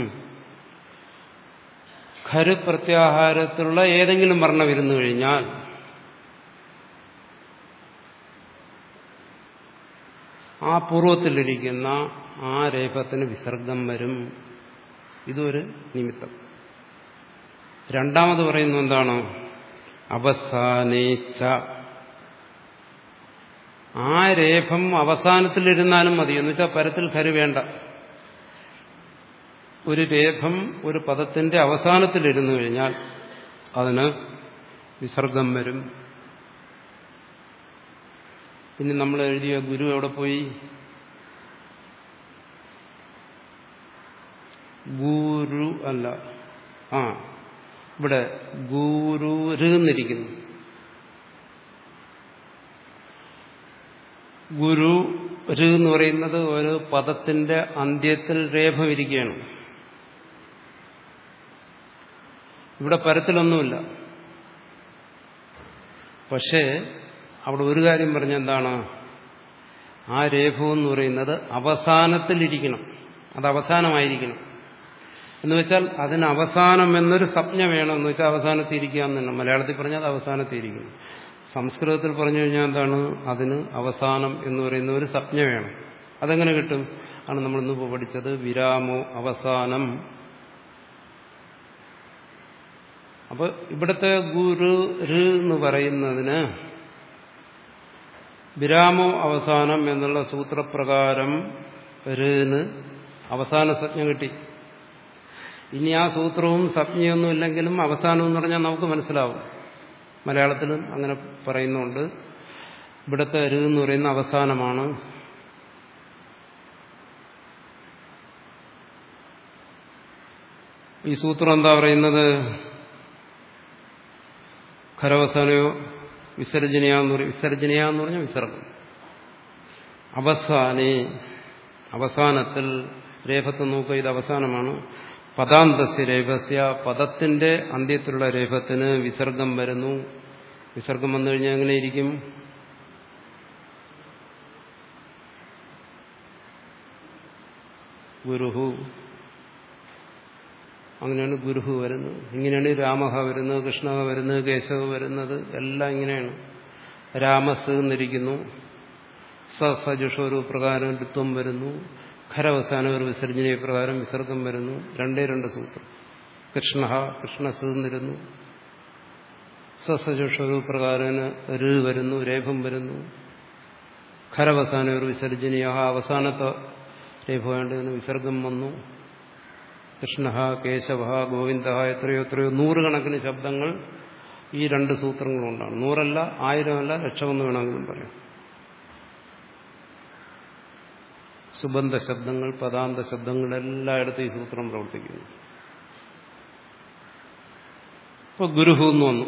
Speaker 1: ഖര് പ്രത്യാഹാരത്തിലുള്ള ഏതെങ്കിലും വർണ്ണം ഇരുന്നു കഴിഞ്ഞാൽ ആ പൂർവ്വത്തിലിരിക്കുന്ന ആ രേഖത്തിന് വിസർഗം വരും ഇതൊരു നിമിത്തം രണ്ടാമത് പറയുന്നത് എന്താണ് അവസാനേച്ച ആ രേഖം അവസാനത്തിലിരുന്നാലും മതി എന്ന് വെച്ചാൽ പരത്തിൽ കരു വേണ്ട ഒരു രേഖം ഒരു പദത്തിന്റെ അവസാനത്തിലിരുന്നു കഴിഞ്ഞാൽ അതിന് വിസർഗം വരും പിന്നെ നമ്മൾ എഴുതിയ ഗുരു എവിടെ പോയി ഗുരു അല്ല ആ ഇവിടെ ഗുരുന്നിരിക്കുന്നു ഗുരു ര് എന്ന് പറയുന്നത് ഒരു പദത്തിന്റെ അന്ത്യത്തിൽ രേഖ ഇരിക്കുകയാണ് ഇവിടെ പരത്തിലൊന്നുമില്ല പക്ഷേ അവിടെ ഒരു കാര്യം പറഞ്ഞ എന്താണ് ആ രേഖ എന്ന് പറയുന്നത് അവസാനത്തിലിരിക്കണം അത് അവസാനമായിരിക്കണം എന്ന് വെച്ചാൽ അതിന് അവസാനം എന്നൊരു സംജ്ഞ വേണം എന്ന് വെച്ചാൽ അവസാനത്തിരിക്കുക എന്നാണ് മലയാളത്തിൽ പറഞ്ഞാൽ അത് അവസാനത്തിരിക്കണം സംസ്കൃതത്തിൽ പറഞ്ഞു കഴിഞ്ഞാൽ എന്താണ് അതിന് അവസാനം എന്ന് പറയുന്ന ഒരു സംജ്ഞ വേണം അതെങ്ങനെ കിട്ടും ആണ് നമ്മൾ ഇന്ന് പഠിച്ചത് വിരാമോ അവസാനം അപ്പൊ ഇവിടുത്തെ ഗുരു ര് എന്ന് പറയുന്നതിന് വിരാമോ അവസാനം എന്നുള്ള സൂത്രപ്രകാരം ഋന് അവസാന സംജ്ഞ കിട്ടി ഇനി ആ സൂത്രവും സംജ്ഞയൊന്നും ഇല്ലെങ്കിലും അവസാനം എന്ന് പറഞ്ഞാൽ നമുക്ക് മനസ്സിലാവും മലയാളത്തിലും അങ്ങനെ പറയുന്നുണ്ട് ഇവിടുത്തെ രു എന്ന് പറയുന്ന അവസാനമാണ് ഈ സൂത്രം എന്താ പറയുന്നത് ഖരവസാനയോ വിസർജനയാന്ന് പറയും വിസർജനയാന്ന് പറഞ്ഞാൽ വിസർഗം അവസാനെ അവസാനത്തിൽ രേഖത്ത് നോക്കുക ഇത് അവസാനമാണ് പദാന്തസ്യ രേഖസ്യ പദത്തിന്റെ അന്ത്യത്തിലുള്ള രേഖത്തിന് വിസർഗം വരുന്നു വിസർഗം വന്നു കഴിഞ്ഞാൽ എങ്ങനെ ഇരിക്കും ഗുരുഹു അങ്ങനെയാണ് ഗുരുഹു വരുന്നത് ഇങ്ങനെയാണ് രാമഹ വരുന്നത് കൃഷ്ണ വരുന്നത് കേശവ വരുന്നത് എല്ലാം ഇങ്ങനെയാണ് രാമസ് എന്നിരിക്കുന്നു സ സജുഷോരു പ്രകാരം ഋത്വം വരുന്നു ഖരവസാന ഒരു വിസർജനീയ പ്രകാരം വിസർഗം വരുന്നു രണ്ടേ രണ്ട് സൂത്രം കൃഷ്ണ കൃഷ്ണസ് എന്നിരുന്നു സസജുഷോരു പ്രകാരം ര് വരുന്നു രേഖം വരുന്നു ഖരവസാന ഒരു വിസർജനീയ അവസാനത്തെ രേഖ വേണ്ടതിന് വിസർഗം വന്നു കൃഷ്ണ കേശവ ഗോവിന്ദ എത്രയോ എത്രയോ നൂറുകണക്കിന് ശബ്ദങ്ങൾ ഈ രണ്ട് സൂത്രങ്ങളുണ്ടാണ് നൂറല്ല ആയിരമല്ല ലക്ഷമെന്ന് വേണമെങ്കിലും പറയാം സുബന്ധ ശബ്ദങ്ങൾ പദാന്ത ശബ്ദങ്ങൾ എല്ലായിടത്തും ഈ സൂത്രം പ്രവർത്തിക്കുന്നു ഇപ്പൊ ഗുരുഹു എന്ന് വന്നു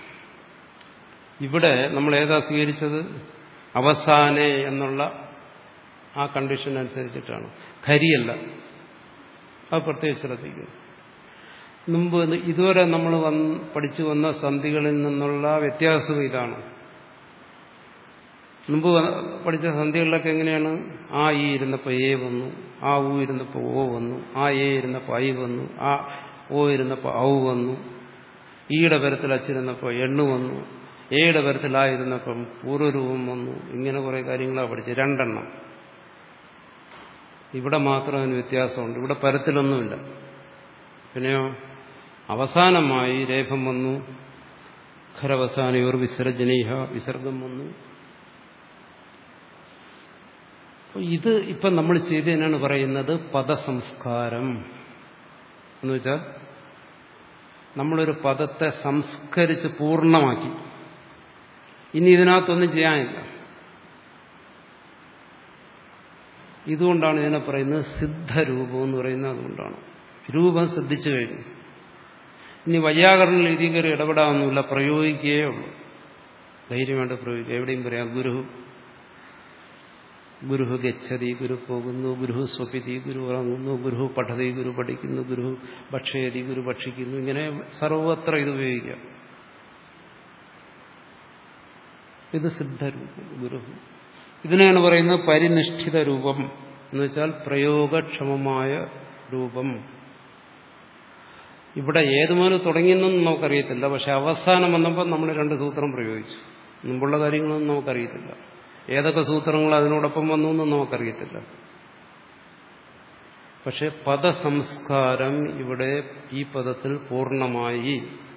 Speaker 1: ഇവിടെ നമ്മൾ ഏതാ സ്വീകരിച്ചത് അവസാനെ എന്നുള്ള ആ കണ്ടീഷൻ അനുസരിച്ചിട്ടാണ് ഖരിയല്ല അത് പ്രത്യേകിച്ച് ശ്രദ്ധിക്കുന്നു മുമ്പ് ഇതുവരെ നമ്മൾ വന്ന് പഠിച്ചു വന്ന സന്ധികളിൽ നിന്നുള്ള വ്യത്യാസം ഇതാണ് മുമ്പ് പഠിച്ച സന്ധികളിലൊക്കെ എങ്ങനെയാണ് ആ ഈ ഇരുന്നപ്പോൾ എ വന്നു ആ ഊ ഇരുന്നപ്പോൾ ഓ വന്നു ആ എ ഇരുന്നപ്പോൾ ഐ വന്നു ആ ഓ ഇരുന്നപ്പോൾ ഔ വന്നു ഈയുടെ പരത്തിൽ അച്ചിരുന്നപ്പോൾ എണ്ണു വന്നു എയുടെ പരത്തിൽ ആ ഇരുന്നപ്പം പൂർവ്വരൂപം വന്നു ഇങ്ങനെ കുറെ കാര്യങ്ങളാണ് പഠിച്ചത് രണ്ടെണ്ണം ഇവിടെ മാത്രം അതിന് വ്യത്യാസമുണ്ട് ഇവിടെ പരത്തിലൊന്നുമില്ല പിന്നെയോ അവസാനമായി രേഖം വന്നു ഖരവസാനയോർ വിസർജനീഹ വിസർഗം വന്നു ഇത് ഇപ്പം നമ്മൾ ചെയ്തതിനാണ് പറയുന്നത് പദസംസ്കാരം എന്ന് വെച്ചാൽ നമ്മളൊരു പദത്തെ സംസ്കരിച്ച് പൂർണ്ണമാക്കി ഇനി ഇതിനകത്തൊന്നും ചെയ്യാനില്ല ഇതുകൊണ്ടാണ് ഇതിനെ പറയുന്നത് സിദ്ധരൂപം എന്ന് പറയുന്നത് അതുകൊണ്ടാണ് രൂപം സിദ്ധിച്ചു കഴിഞ്ഞു ഇനി വൈയാകരണ രീതി കയറി ഇടപെടാമെന്നില്ല പ്രയോഗിക്കുകയേ ഉള്ളൂ ധൈര്യമായിട്ട് പ്രയോഗിക്കുക എവിടെയും പറയാം ഗുരു ഗുരു ഗച്ഛതി ഗുരു പോകുന്നു ഗുരു സ്വപിതി ഗുരു ഉറങ്ങുന്നു ഗുരു പഠതി ഗുരു പഠിക്കുന്നു ഗുരു ഭക്ഷയതി ഗുരു ഭക്ഷിക്കുന്നു ഇങ്ങനെ സർവത്ര ഇത് ഉപയോഗിക്കാം ഇത് സിദ്ധരൂപം ഗുരു ഇതിനെയാണ് പറയുന്നത് പരിനിഷ്ഠിത രൂപം എന്ന് വെച്ചാൽ പ്രയോഗക്ഷമമായ രൂപം ഇവിടെ ഏത് മുതൽ തുടങ്ങിയെന്നൊന്നും നമുക്കറിയത്തില്ല പക്ഷെ അവസാനം വന്നപ്പോൾ നമ്മൾ രണ്ട് സൂത്രം പ്രയോഗിച്ചു മുമ്പുള്ള കാര്യങ്ങളൊന്നും നമുക്കറിയത്തില്ല ഏതൊക്കെ സൂത്രങ്ങൾ അതിനോടൊപ്പം വന്നു എന്നും നമുക്കറിയത്തില്ല പക്ഷെ പദസംസ്കാരം ഇവിടെ ഈ പദത്തിൽ പൂർണ്ണമായി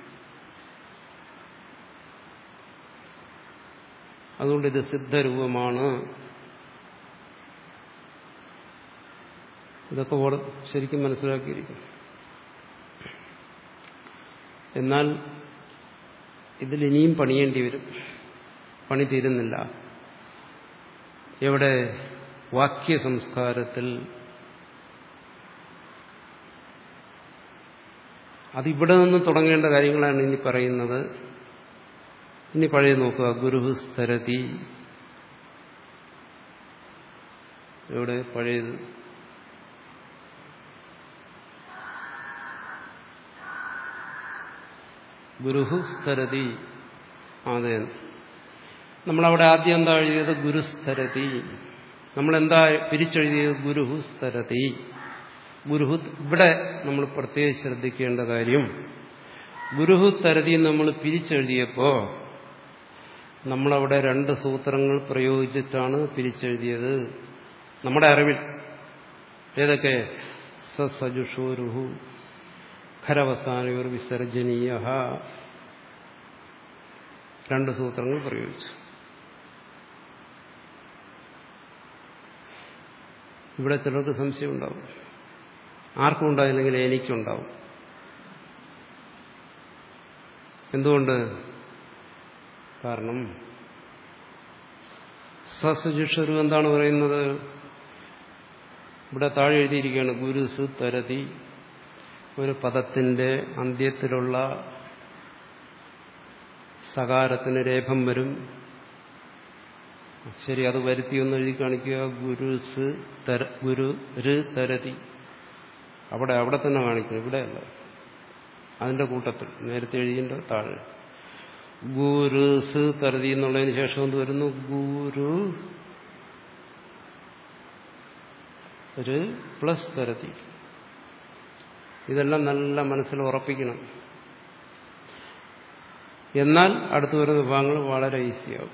Speaker 1: അതുകൊണ്ട് ഇത് സിദ്ധരൂപമാണ് ഇതൊക്കെ ശരിക്കും മനസ്സിലാക്കിയിരിക്കും എന്നാൽ ഇതിൽ ഇനിയും പണിയേണ്ടി വരും പണി തീരുന്നില്ല എവിടെ വാക്യ സംസ്കാരത്തിൽ അതിവിടെ നിന്ന് തുടങ്ങേണ്ട കാര്യങ്ങളാണ് ഇനി പറയുന്നത് ഇനി പഴയ നോക്കുക ഗുരുഹു സ്ഥരതി എവിടെ പഴയത് ഗുരുഹു സ്ഥരതി അതെ നമ്മളവിടെ ആദ്യം എന്താ എഴുതിയത് ഗുരുസ്ഥരതി നമ്മളെന്താ പിരിച്ചെഴുതിയത് ഗുരുഹു സ്ഥരതി ഗുരുഹു ഇവിടെ നമ്മൾ പ്രത്യേകിച്ച് ശ്രദ്ധിക്കേണ്ട കാര്യം ഗുരുഹു തരതി നമ്മൾ പിരിച്ചെഴുതിയപ്പോൾ നമ്മളവിടെ രണ്ട് സൂത്രങ്ങൾ പ്രയോഗിച്ചിട്ടാണ് പിരിച്ചെഴുതിയത് നമ്മുടെ അറിവിൽ ഏതൊക്കെ സസജുഷോരുഹു ഖരവസാനയോർ വിസർജനീയ രണ്ട് സൂത്രങ്ങൾ പ്രയോഗിച്ചു ഇവിടെ ചിലർക്ക് സംശയം ഉണ്ടാവും ആർക്കും ഉണ്ടായില്ലെങ്കിൽ എനിക്കുണ്ടാവും എന്തുകൊണ്ട് കാരണം സസുജുഷരു എന്താണ് പറയുന്നത് ഇവിടെ താഴെ എഴുതിയിരിക്കുകയാണ് ഗുരുസ് തരതി ഒരു പദത്തിന്റെ അന്ത്യത്തിലുള്ള സകാരത്തിന് രേഖം വരും ശരി അത് വരുത്തി ഒന്ന് എഴുതി കാണിക്കുക ഗുരുസ് തര ഗുരു ര് തരതി അവിടെ അവിടെ തന്നെ കാണിക്കണം ഇവിടെയല്ല അതിന്റെ കൂട്ടത്തിൽ നേരത്തെ എഴുതിയതിന്റെ താഴെ ഗുരുസ് തരതി എന്നുള്ളതിന് ശേഷം എന്ത് വരുന്നു ഗുരു ഒരു പ്ലസ് തരതി ഇതെല്ലാം നല്ല മനസ്സിൽ ഉറപ്പിക്കണം എന്നാൽ അടുത്തു വരുന്ന വിഭാഗങ്ങൾ വളരെ ഈസിയാവും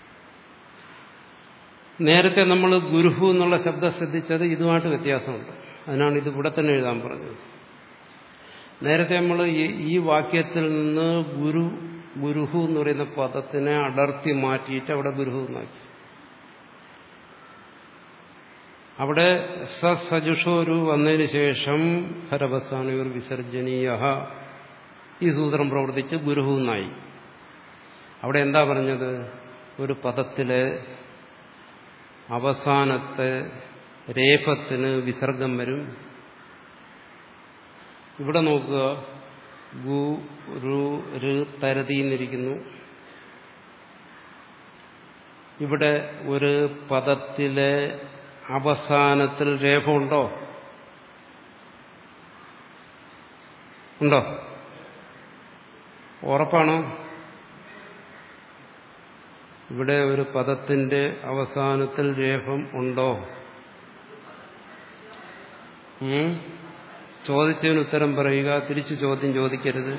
Speaker 1: നേരത്തെ നമ്മൾ ഗുരുഹു എന്നുള്ള ശബ്ദം ശ്രദ്ധിച്ചത് ഇതുമായിട്ട് വ്യത്യാസമുണ്ട് അതിനാണ് ഇത് ഇവിടെ തന്നെ എഴുതാൻ പറഞ്ഞത് നേരത്തെ നമ്മൾ ഈ വാക്യത്തിൽ നിന്ന് ഗുരു ഗുരുഹു എന്ന് പറയുന്ന പദത്തിനെ അടർത്തി മാറ്റിയിട്ട് അവിടെ ഗുരുഹു എന്നാക്കി അവിടെ സസജുഷോരു വന്നതിന് ശേഷം ഹരവസാനയൂർ വിസർജനീയ ഈ സൂത്രം പ്രവർത്തിച്ച് ഗുരുഹു എന്നായി അവിടെ എന്താ പറഞ്ഞത് ഒരു പദത്തിലെ അവസാനത്തെ രേഫത്തിന് വിസർഗം വരും ഇവിടെ നോക്കുക ഗു രു ര് തരതിന്നിരിക്കുന്നു ഇവിടെ ഒരു പദത്തിലെ അവസാനത്തിൽ രേഖ ഉണ്ടോ ഉണ്ടോ ഉറപ്പാണോ ഇവിടെ ഒരു പദത്തിന്റെ അവസാനത്തിൽ രേഖം ഉണ്ടോ ചോദിച്ചതിന് ഉത്തരം പറയുക തിരിച്ചു ചോദ്യം ചോദിക്കരുത്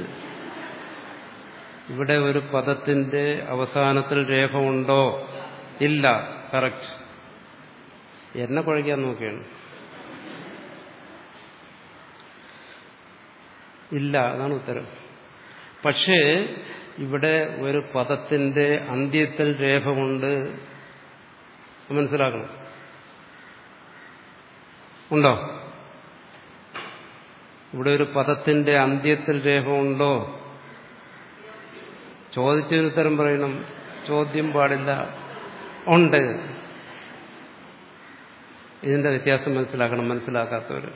Speaker 1: ഇവിടെ ഒരു പദത്തിന്റെ അവസാനത്തിൽ രേഖ ഉണ്ടോ ഇല്ല കറക്റ്റ് എന്നെ കുഴയ്ക്കാൻ നോക്കുകയാണ് ഇല്ല അതാണ് ഉത്തരം പക്ഷേ ഇവിടെ ഒരു പദത്തിന്റെ അന്ത്യത്തിൽ രേഖമുണ്ട് മനസ്സിലാക്കണം ഉണ്ടോ ഇവിടെ ഒരു പദത്തിന്റെ അന്ത്യത്തിൽ രേഖ ഉണ്ടോ ചോദിച്ചതിന് ഉത്തരം പറയണം ചോദ്യം പാടില്ല ഉണ്ട് ഇതിന്റെ വ്യത്യാസം മനസ്സിലാക്കണം മനസ്സിലാക്കാത്തവർ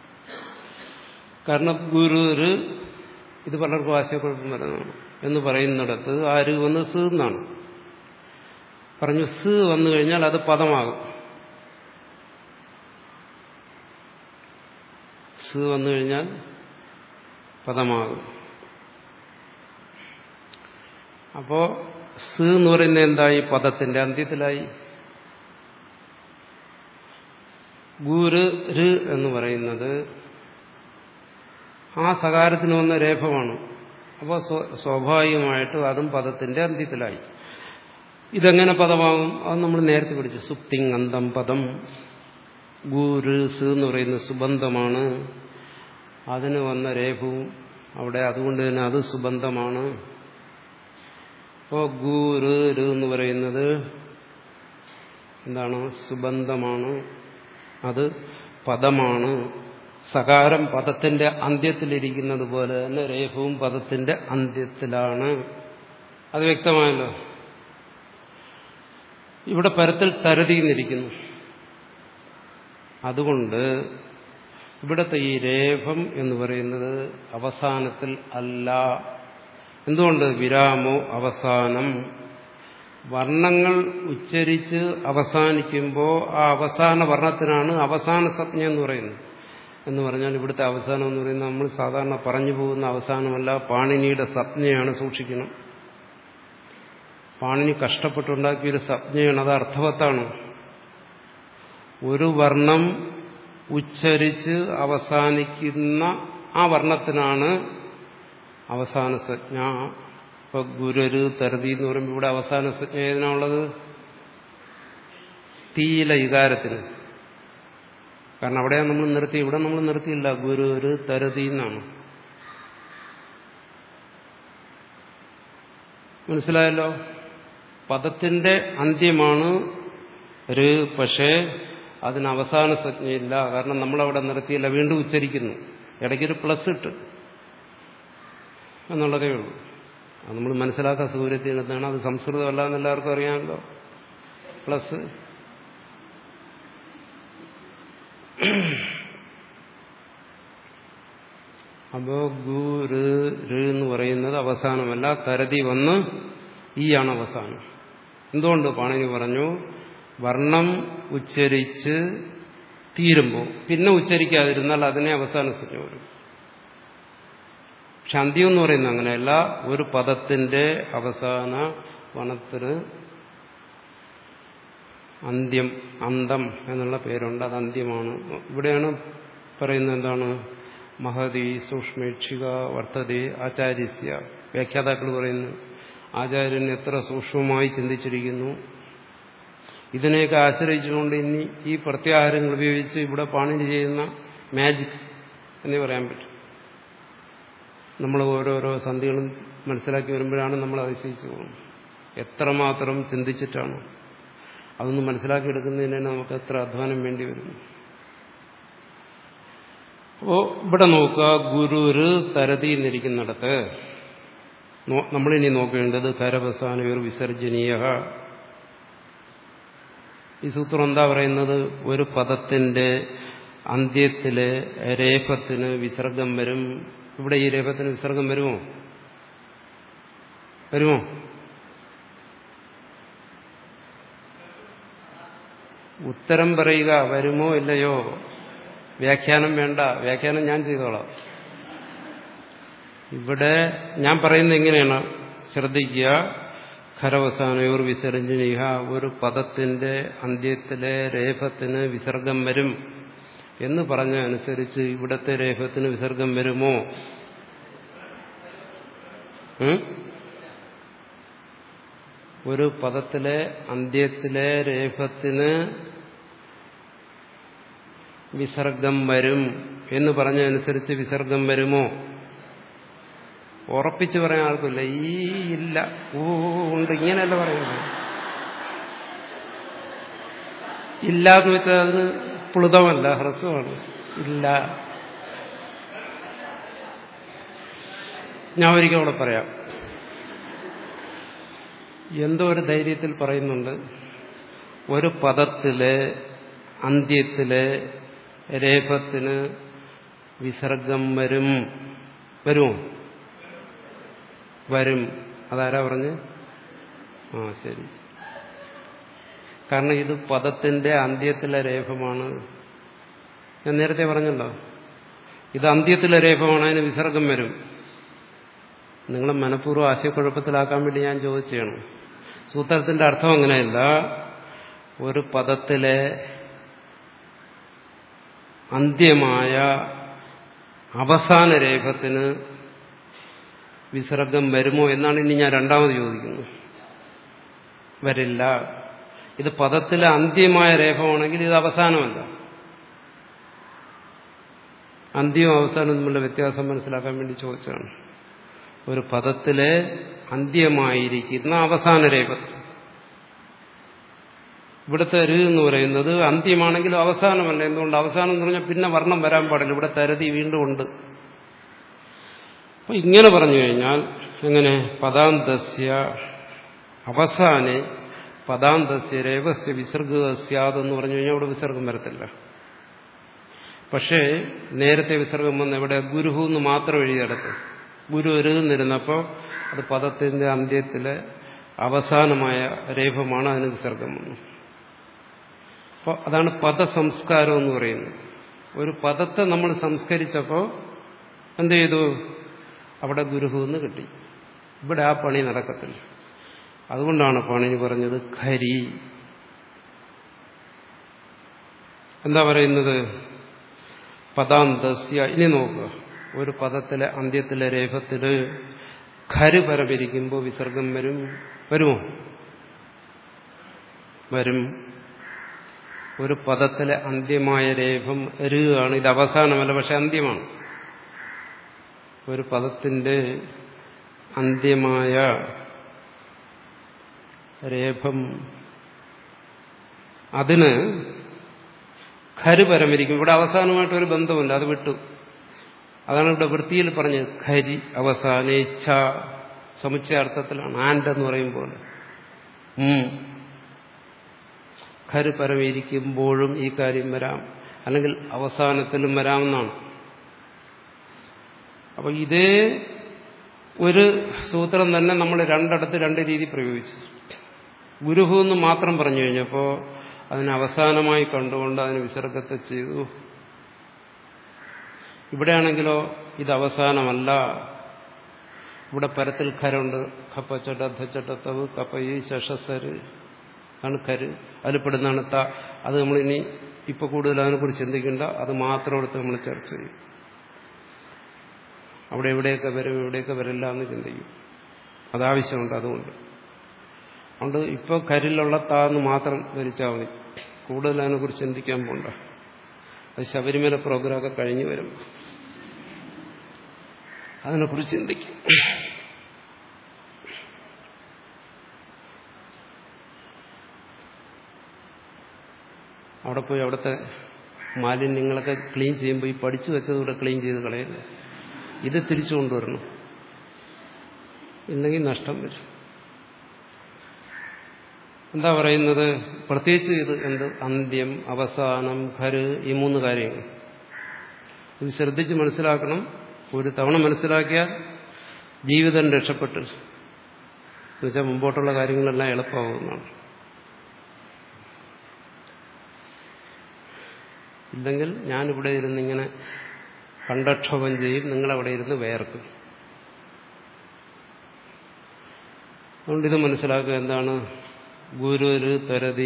Speaker 1: കാരണം ഗുരു ഇത് പലർക്കും ആശയക്കുഴപ്പം വരുന്നതാണ് എന്ന് പറയുന്നിടത്ത് ആര് വന്ന് സ് എന്നാണ് പറഞ്ഞു സ് വന്നു കഴിഞ്ഞാൽ അത് പദമാകും സ് വന്നു കഴിഞ്ഞാൽ പദമാകും അപ്പോ സ് എന്ന് പറയുന്നത് എന്തായി പദത്തിന്റെ അന്ത്യത്തിലായി ഗുരു ര് എന്ന് പറയുന്നത് ആ സകാരത്തിന് വന്ന രേഖമാണ് അപ്പോൾ സ്വാഭാവികമായിട്ടും അതും പദത്തിന്റെ അന്ത്യത്തിലായി ഇതെങ്ങനെ പദമാകും അത് നമ്മൾ നേരത്തെ പിടിച്ചു സുപ്തിങ് അന്തം പദം ഗുരു സ് എന്ന് പറയുന്ന സുബന്ധമാണ് അതിന് വന്ന രേഖവും അവിടെ അതുകൊണ്ട് തന്നെ അത് സുബന്ധമാണ് അപ്പോൾ ഗുരു ര് എന്ന് പറയുന്നത് എന്താണ് സുബന്ധമാണ് അത് പദമാണ് സകാരം പദത്തിന്റെ അന്ത്യത്തിലിരിക്കുന്നത് പോലെ തന്നെ രേഖവും പദത്തിന്റെ അന്ത്യത്തിലാണ് അത് വ്യക്തമായല്ലോ ഇവിടെ പരത്തിൽ തരതിന്നിരിക്കുന്നു അതുകൊണ്ട് ഇവിടുത്തെ ഈ രേഖം എന്ന് പറയുന്നത് അവസാനത്തിൽ അല്ല എന്തുകൊണ്ട് വിരാമോ അവസാനം വർണ്ണങ്ങൾ ഉച്ചരിച്ച് അവസാനിക്കുമ്പോൾ ആ അവസാന വർണ്ണത്തിനാണ് അവസാന സംജ്ഞ എന്ന് പറയുന്നത് എന്ന് പറഞ്ഞാൽ ഇവിടുത്തെ അവസാനം എന്ന് പറയുന്നത് നമ്മൾ സാധാരണ പറഞ്ഞു പോകുന്ന അവസാനമല്ല പാണിനിയുടെ സംജ്ഞയാണ് സൂക്ഷിക്കണം പാണിനി കഷ്ടപ്പെട്ടുണ്ടാക്കിയൊരു സംജ്ഞയാണ് അത് അർത്ഥവത്താണ് ഒരു വർണ്ണം ഉച്ചരിച്ച് അവസാനിക്കുന്ന ആ വർണ്ണത്തിനാണ് അവസാന സംജ്ഞ ഇപ്പൊ ഗുരുര് തരതി എന്ന് പറയുമ്പോൾ ഇവിടെ അവസാന സംജ്ഞ ഏതിനാണുള്ളത് തീയില ഇകാരത്തിന് കാരണം അവിടെ നമ്മൾ നിർത്തി ഇവിടെ നമ്മൾ നിർത്തിയില്ല ഗുരു ഒരു തരതി എന്നാണ് മനസ്സിലായല്ലോ പദത്തിന്റെ അന്ത്യമാണ് ഒരു പക്ഷേ അതിന് അവസാന സംജ്ഞയില്ല കാരണം നമ്മളവിടെ നിർത്തിയില്ല വീണ്ടും ഉച്ചരിക്കുന്നു ഇടയ്ക്കൊരു പ്ലസ് ഇട്ട് എന്നുള്ളതേ ഉള്ളൂ അത് നമ്മൾ മനസ്സിലാക്കാൻ സൗകര്യത്തിനെത്താണ് അത് സംസ്കൃതമല്ല എന്ന് എല്ലാവർക്കും അറിയാമല്ലോ പ്ലസ് അപ്പോ ഗു ര് ര് എന്ന് പറയുന്നത് അവസാനമല്ല തരതി വന്ന് ഈ ആണ് അവസാനം എന്തുകൊണ്ട് പാണിനി പറഞ്ഞു വർണ്ണം ഉച്ചരിച്ച് തീരുമ്പോൾ പിന്നെ ഉച്ചരിക്കാതിരുന്നാൽ അതിനെ അവസാന സംജ്ഞ വരും പക്ഷെ അന്ത്യം എന്ന് പറയുന്നത് അങ്ങനെയല്ല ഒരു പദത്തിന്റെ അവസാന വനത്തിന് അന്ത്യം അന്തം എന്നുള്ള പേരുണ്ട് അത് അന്ത്യമാണ് ഇവിടെയാണ് പറയുന്നത് എന്താണ് മഹതി സൂക്ഷ്മേക്ഷിക വർത്തതി ആചാര്യസ്യ വ്യാഖ്യാതാക്കൾ പറയുന്നു ആചാര്യൻ എത്ര സൂക്ഷ്മമായി ചിന്തിച്ചിരിക്കുന്നു ഇതിനെയൊക്കെ ആശ്രയിച്ചുകൊണ്ട് ഇനി ഈ പ്രത്യാഹാരങ്ങൾ ഉപയോഗിച്ച് ഇവിടെ പാണിനി ചെയ്യുന്ന മാജിക് എന്നേ പറയാൻ പറ്റും നമ്മൾ ഓരോരോ സന്ധികളും മനസ്സിലാക്കി വരുമ്പോഴാണ് നമ്മൾ അതിശയിച്ചു പോകുന്നത് എത്രമാത്രം ചിന്തിച്ചിട്ടാണ് അതൊന്ന് മനസ്സിലാക്കിയെടുക്കുന്നതിന് നമുക്ക് എത്ര അധ്വാനം വേണ്ടി വരുന്നു അപ്പോ ഇവിടെ നോക്കുക ഗുരുര് തരതി എന്നിരിക്കുന്നിടത്ത് നമ്മളിനി നോക്കേണ്ടത് കരവസാനവർ വിസർജനീയ ഈ സൂത്രം എന്താ പറയുന്നത് ഒരു പദത്തിന്റെ അന്ത്യത്തിലെ രേഫത്തിന് വിസർഗം വരും ഇവിടെ ഈ രേഫത്തിന് വിസർഗം വരുമോ വരുമോ ഉത്തരം പറയുക വരുമോ ഇല്ലയോ വ്യാഖ്യാനം വേണ്ട വ്യാഖ്യാനം ഞാൻ ചെയ്തോളാം ഇവിടെ ഞാൻ പറയുന്നത് എങ്ങനെയാണ് ശ്രദ്ധിക്കുക ഖരവസാനയോർ വിസർജനീഹ ഒരു പദത്തിന്റെ അന്ത്യത്തിലെ രേഫത്തിന് വിസർഗം വരും എന്ന് പറഞ്ഞ അനുസരിച്ച് ഇവിടത്തെ രേഫത്തിന് വിസർഗം വരുമോ ഒരു പദത്തിലെ അന്ത്യത്തിലെ രേഫത്തിന് വിസർഗം വരും എന്ന് പറഞ്ഞ അനുസരിച്ച് വിസർഗം വരുമോ ഉറപ്പിച്ചു പറയാൻ ആൾക്കില്ല ഈ ഇല്ല ഊ ഉണ്ട് ഇങ്ങനെയല്ല പറയുന്നത് ഇല്ലാന്ന് വെച്ചാൽ അതിന് പ്ലുതമല്ല ഹ്രസ്വമാണ് ഇല്ല ഞാൻ ഒരിക്കൽ അവിടെ പറയാം എന്തോ ഒരു ധൈര്യത്തിൽ പറയുന്നുണ്ട് ഒരു പദത്തിലെ അന്ത്യത്തിലെ രേഫത്തിന് വിസർഗം വരും വരുമോ വരും അതാരാ പറഞ്ഞ് ആ ശരി കാരണം ഇത് പദത്തിന്റെ അന്ത്യത്തിലെ രേഖമാണ് ഞാൻ നേരത്തെ പറഞ്ഞല്ലോ ഇത് അന്ത്യത്തിലെ രേഖമാണ് അതിന് വിസർഗം വരും നിങ്ങളെ മനഃപൂർവ്വം ആശയക്കുഴപ്പത്തിലാക്കാൻ വേണ്ടി ഞാൻ ചോദിച്ചാണ് സൂത്രത്തിന്റെ അർത്ഥം അങ്ങനെയല്ല ഒരു പദത്തിലെ അന്ത്യമായ അവസാന രേഖത്തിന് വിസർഗം വരുമോ എന്നാണ് ഇനി ഞാൻ രണ്ടാമത് ചോദിക്കുന്നത് വരില്ല ഇത് പദത്തിലെ അന്ത്യമായ രേഖമാണെങ്കിൽ ഇത് അവസാനമല്ല അന്ത്യവും അവസാനവും തമ്മിലുള്ള വ്യത്യാസം മനസ്സിലാക്കാൻ വേണ്ടി ചോദിച്ചതാണ് ഒരു പദത്തിലെ അന്ത്യമായിരിക്കുന്ന അവസാന രേഖ ഇവിടുത്തെ രു എന്ന് പറയുന്നത് അന്ത്യമാണെങ്കിലും അവസാനമല്ല എന്തുകൊണ്ട് അവസാനം എന്ന് പറഞ്ഞാൽ പിന്നെ വർണ്ണം വരാൻ പാടില്ല ഇവിടെ തരതി വീണ്ടും ഉണ്ട് അപ്പൊ ഇങ്ങനെ പറഞ്ഞു കഴിഞ്ഞാൽ എങ്ങനെ പദാന്തസ്യ അവസാനെ പദാന്തസ്യ രേവസ്യ വിസർഗ സ്യാതെന്ന് പറഞ്ഞു കഴിഞ്ഞാൽ അവിടെ വിസർഗം വരത്തില്ല പക്ഷേ നേരത്തെ വിസർഗം വന്ന് എവിടെ ഗുരുഹു എന്ന് മാത്രം എഴുതിയെടുത്ത് ഗുരു എരുന്നിരുന്നപ്പോൾ അത് പദത്തിന്റെ അന്ത്യത്തിലെ അവസാനമായ രേഖമാണ് അതിന് വിസർഗം വന്നു അപ്പോൾ അതാണ് പദസംസ്കാരം എന്ന് പറയുന്നത് ഒരു പദത്തെ നമ്മൾ സംസ്കരിച്ചപ്പോൾ എന്ത് ചെയ്തു അവിടെ ഗുരുഹു എന്ന് കിട്ടി ഇവിടെ ആ പണി നടക്കത്തില്ല അതുകൊണ്ടാണ് പണിനി പറഞ്ഞത് ഖരി എന്താ പറയുന്നത് പദാന്തസ്യ ഇനി നോക്കുക ഒരു പദത്തിലെ അന്ത്യത്തിലെ രേഖത്തില് ഖര് പരമിരിക്കുമ്പോൾ വിസർഗം വരും വരുമോ വരും ഒരു പദത്തിലെ അന്ത്യമായ രേഖം രുകാണ് ഇത് അവസാനമല്ല പക്ഷെ അന്ത്യമാണ് ഒരു പദത്തിന്റെ അന്ത്യമായ രേഖം അതിന് ഖര് പരമിരിക്കും ഇവിടെ അവസാനമായിട്ടൊരു ബന്ധമില്ല അത് വിട്ടു അതാണ് ഇവിടെ വൃത്തിയിൽ പറഞ്ഞത് ഖരി അവസാനേച്ഛ സമുച്ചയാർത്ഥത്തിലാണ് ആൻഡ് എന്ന് പറയും പോലെ ഉം ഖര് പരമിരിക്കുമ്പോഴും ഈ കാര്യം വരാം അല്ലെങ്കിൽ അവസാനത്തിലും വരാമെന്നാണ് അപ്പൊ ഇതേ ഒരു സൂത്രം തന്നെ നമ്മൾ രണ്ടിടത്ത് രണ്ട് രീതി പ്രയോഗിച്ചു ഗുരുഹു എന്ന് മാത്രം പറഞ്ഞു കഴിഞ്ഞപ്പോൾ അതിന് അവസാനമായി കണ്ടുകൊണ്ട് അതിന് വിസർഗത്തെ ചെയ്തു ഇവിടെയാണെങ്കിലോ ഇത് അവസാനമല്ല ഇവിടെ പരത്തിൽ ഖരുണ്ട് ഖപ്പച്ചട്ട അധച്ചട്ടത്തവ് കപ്പയി ശഷസര് ആണ് കര് അതിൽ പെടുന്നതാണ് ത അത് നമ്മളിനി ഇപ്പൊ കൂടുതൽ അതിനെക്കുറിച്ച് ചിന്തിക്കേണ്ട അത് മാത്രം എടുത്ത് നമ്മൾ ചർച്ച ചെയ്യും അവിടെ എവിടെയൊക്കെ വരും എവിടെയൊക്കെ വരില്ല എന്ന് ചിന്തിക്കും അതാവശ്യമുണ്ട് അതുകൊണ്ട് അതുകൊണ്ട് ഇപ്പോൾ കരിലുള്ള താന്ന് മാത്രം ധരിച്ചാൽ മതി കൂടുതൽ അതിനെക്കുറിച്ച് ചിന്തിക്കാൻ പോണ്ട അത് ശബരിമല പ്രോഗ്രാമൊക്കെ കഴിഞ്ഞു വരും അതിനെക്കുറിച്ച് ചിന്തിക്കും അവിടെ പോയി അവിടുത്തെ മാലിന്യങ്ങളൊക്കെ ക്ലീൻ ചെയ്യുമ്പോൾ ഈ പഠിച്ചു വെച്ചതുകൂടെ ക്ലീൻ ചെയ്ത് കളയരുത് ഇത് തിരിച്ചു കൊണ്ടുവരണം ഇല്ലെങ്കിൽ നഷ്ടം വരും എന്താ പറയുന്നത് പ്രത്യേകിച്ച് ഇത് എന്ത് അന്ത്യം അവസാനം ഖര് ഈ മൂന്ന് കാര്യങ്ങൾ ഇത് ശ്രദ്ധിച്ച് മനസ്സിലാക്കണം ഒരു തവണ മനസ്സിലാക്കിയാൽ ജീവിതം രക്ഷപ്പെട്ട് എന്നുവെച്ചാൽ മുമ്പോട്ടുള്ള കാര്യങ്ങളെല്ലാം എളുപ്പമാകുന്നതാണ് ഇല്ലെങ്കിൽ ഞാനിവിടെ ഇരുന്ന് ഇങ്ങനെ കണ്ടക്ഷോഭം ചെയ്യും നിങ്ങളവിടെ ഇരുന്ന് വേർക്കും അതുകൊണ്ട് ഇത് മനസ്സിലാക്കുക എന്താണ് ഗുരുര് തരതി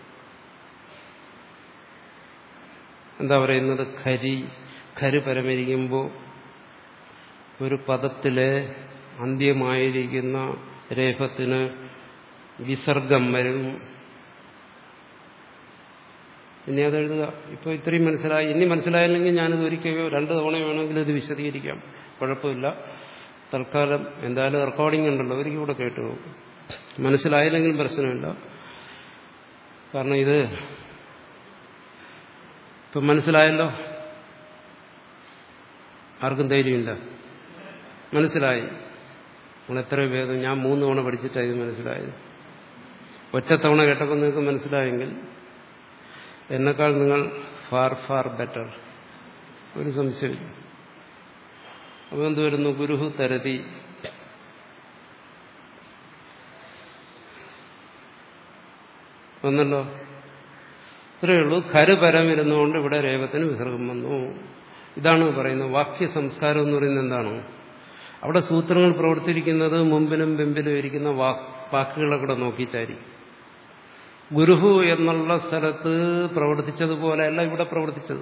Speaker 1: എന്താ പറയുന്നത് ഖരി ഖര് പരമിരിക്കുമ്പോൾ ഒരു പദത്തിലെ അന്ത്യമായിരിക്കുന്ന രേഖത്തിന് വിസർഗം വരും ഇനി അത് എഴുതുക ഇപ്പോൾ ഇത്രയും മനസ്സിലായി ഇനി മനസ്സിലായില്ലെങ്കിൽ ഞാനിത് ഒരിക്കലോ രണ്ട് തവണ വേണമെങ്കിൽ ഇത് വിശദീകരിക്കാം കുഴപ്പമില്ല തൽക്കാലം എന്തായാലും റെക്കോർഡിംഗ് ഉണ്ടല്ലോ ഒരിക്കൽ കൂടെ കേട്ടു പോകും മനസ്സിലായില്ലെങ്കിലും പ്രശ്നമില്ല കാരണം ഇത് ഇപ്പം മനസ്സിലായല്ലോ ആർക്കും ധൈര്യമില്ല മനസ്സിലായി നമ്മൾ എത്ര ഭേദം ഞാൻ മൂന്ന് തവണ പഠിച്ചിട്ടാണ് ഇത് മനസ്സിലായത് ഒറ്റ തവണ കേട്ടപ്പോൾ നിങ്ങൾക്ക് മനസ്സിലായെങ്കിൽ എന്നെക്കാൾ നിങ്ങൾ ഫാർ ഫാർ ബെറ്റർ ഒരു സംശയമില്ല അപ്പോൾ എന്ത് വരുന്നു ഗുരുഹു തരതി വന്നല്ലോ ഇത്രയേ ഉള്ളൂ ഖര് പരം ഇരുന്നുകൊണ്ട് ഇവിടെ രേവത്തിന് വിസർഗം വന്നു ഇതാണ് പറയുന്നത് വാക്യ സംസ്കാരം എന്ന് പറയുന്നത് എന്താണ് അവിടെ സൂത്രങ്ങൾ പ്രവർത്തിക്കുന്നത് മുമ്പിനും പിമ്പിലും ഇരിക്കുന്ന വാക്കുകളെ കൂടെ നോക്കിയിട്ടായിരിക്കും ഗുരുഹു എന്നുള്ള സ്ഥലത്ത് പ്രവർത്തിച്ചതുപോലെയല്ല ഇവിടെ പ്രവർത്തിച്ചത്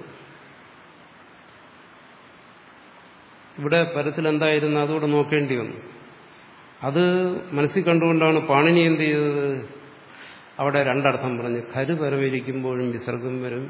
Speaker 1: ഇവിടെ പരത്തിൽ എന്തായിരുന്നു അതുകൂടെ നോക്കേണ്ടി വന്നു അത് മനസ്സിൽ കണ്ടുകൊണ്ടാണ് പാണിനി എന്ത് ചെയ്തത് അവിടെ രണ്ടർത്ഥം പറഞ്ഞു കരു പരമിരിക്കുമ്പോഴും വിസർഗം വരും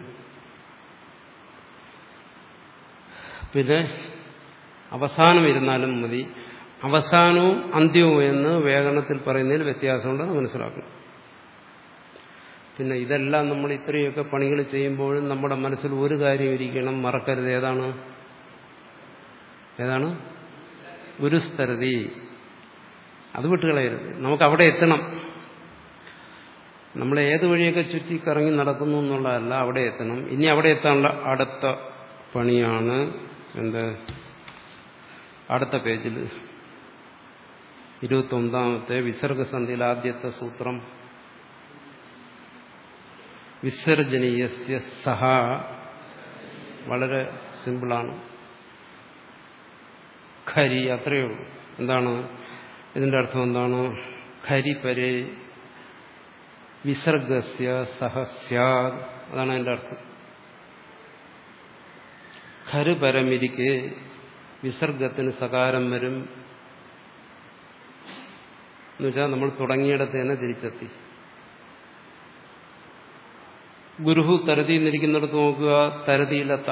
Speaker 1: പിന്നെ അവസാനം ഇരുന്നാലും മതി അവസാനവും അന്ത്യവും എന്ന് വ്യാകരണത്തിൽ പറയുന്നതിൽ വ്യത്യാസമുണ്ടെന്ന് മനസ്സിലാക്കണം പിന്നെ ഇതെല്ലാം നമ്മൾ ഇത്രയൊക്കെ പണികൾ ചെയ്യുമ്പോഴും നമ്മുടെ മനസ്സിൽ ഒരു കാര്യം ഇരിക്കണം മറക്കരുത് ഏതാണ് ഏതാണ് ഗുരുസ്തരതി അത് വിട്ടുകളയരുത് നമുക്ക് അവിടെ എത്തണം നമ്മൾ ഏത് വഴിയൊക്കെ ചുറ്റി കറങ്ങി നടക്കുന്നു എന്നുള്ളതല്ല അവിടെ എത്തണം ഇനി അവിടെ എത്താനുള്ള അടുത്ത പണിയാണ് എന്ത് അടുത്ത പേജിൽ ഇരുപത്തൊന്നാമത്തെ വിസർഗസന്ധിയിൽ ആദ്യത്തെ സൂത്രം വിസർജനീയസ്യ സഹ വളരെ സിമ്പിളാണ് ഖരി അത്രയേ ഉള്ളൂ എന്താണ് ഇതിന്റെ അർത്ഥം എന്താണ് ഖരി പരേ വിസർഗസ്യ സഹസ്യാദ് അതാണ് അതിന്റെ അർത്ഥം ഖര് പരമിരിക്കെ വിസർഗത്തിന് സകാരം വരും എന്നുവെച്ചാൽ നമ്മൾ തുടങ്ങിയിടത്ത് തന്നെ തിരിച്ചെത്തി ഗുരുഹു തരതി എന്നിരിക്കുന്നിടത്ത് നോക്കുക തരതിയിലെത്ത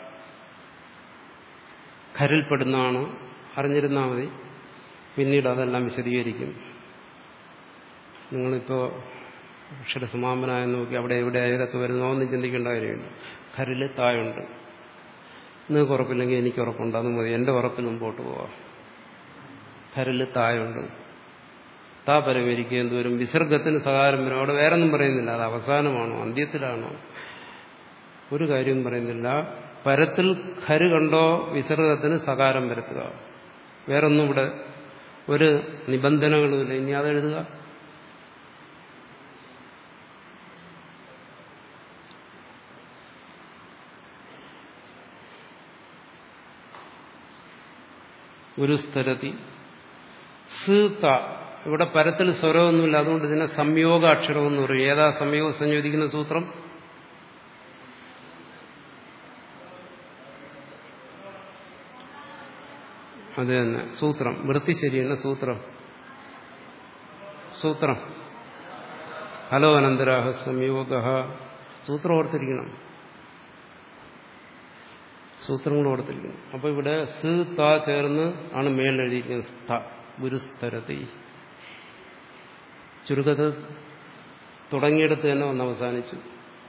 Speaker 1: ഖരിൽപ്പെടുന്നതാണ് അറിഞ്ഞിരുന്നാൽ മതി പിന്നീട് അതെല്ലാം വിശദീകരിക്കും നിങ്ങളിപ്പോൾ അക്ഷരസമാപനായ നോക്കി അവിടെ എവിടെ ഏതൊക്കെ വരുന്നോ ഒന്നും ചിന്തിക്കേണ്ട കാര്യമില്ല ഖരില് തായുണ്ട് നിങ്ങൾക്ക് ഉറപ്പില്ലെങ്കിൽ എനിക്ക് ഉറപ്പുണ്ട് അത് മതി എൻ്റെ ഉറപ്പിൽ മുമ്പോട്ട് പോവാം ഖരില് തായുണ്ട് താ പരമേരിക്കുക എന്തോരും വിസർഗത്തിന് സകാരം വരും അവിടെ വേറെ ഒന്നും പറയുന്നില്ല അത് അവസാനമാണോ അന്ത്യത്തിലാണോ ഒരു കാര്യവും പറയുന്നില്ല പരത്തിൽ ഖര് കണ്ടോ വിസർഗത്തിന് സകാരം വരുത്തുക വേറൊന്നും ഇവിടെ ഒരു നിബന്ധനകളുമില്ല ഇനി അതെഴുതുക ഗുരുസ്ഥരതി സീത ഇവിടെ പരത്തിൽ സ്വരമൊന്നുമില്ല അതുകൊണ്ട് ഇതിനെ സംയോഗ അക്ഷരമെന്ന് പറയും ഏതാ സംയോഗം സംയോജിക്കുന്ന സൂത്രം അത് തന്നെ സൂത്രം വൃത്തി ശരിയെന്ന സൂത്രം സൂത്രം ഹലോ അനന്തരാഹ സംയോഗ സൂത്രം ഓർത്തിരിക്കണം സൂത്രങ്ങൾ ഓർത്തിരിക്കണം അപ്പൊ ഇവിടെ സ് ത ചേർന്ന് ആണ് മേലെഴുതിയിരിക്കുന്നത് സ്ഥ ഗുരുസ്ഥരതി ചുരുക്കത്ത് തുടങ്ങിയെടുത്ത് തന്നെ വന്ന് അവസാനിച്ചു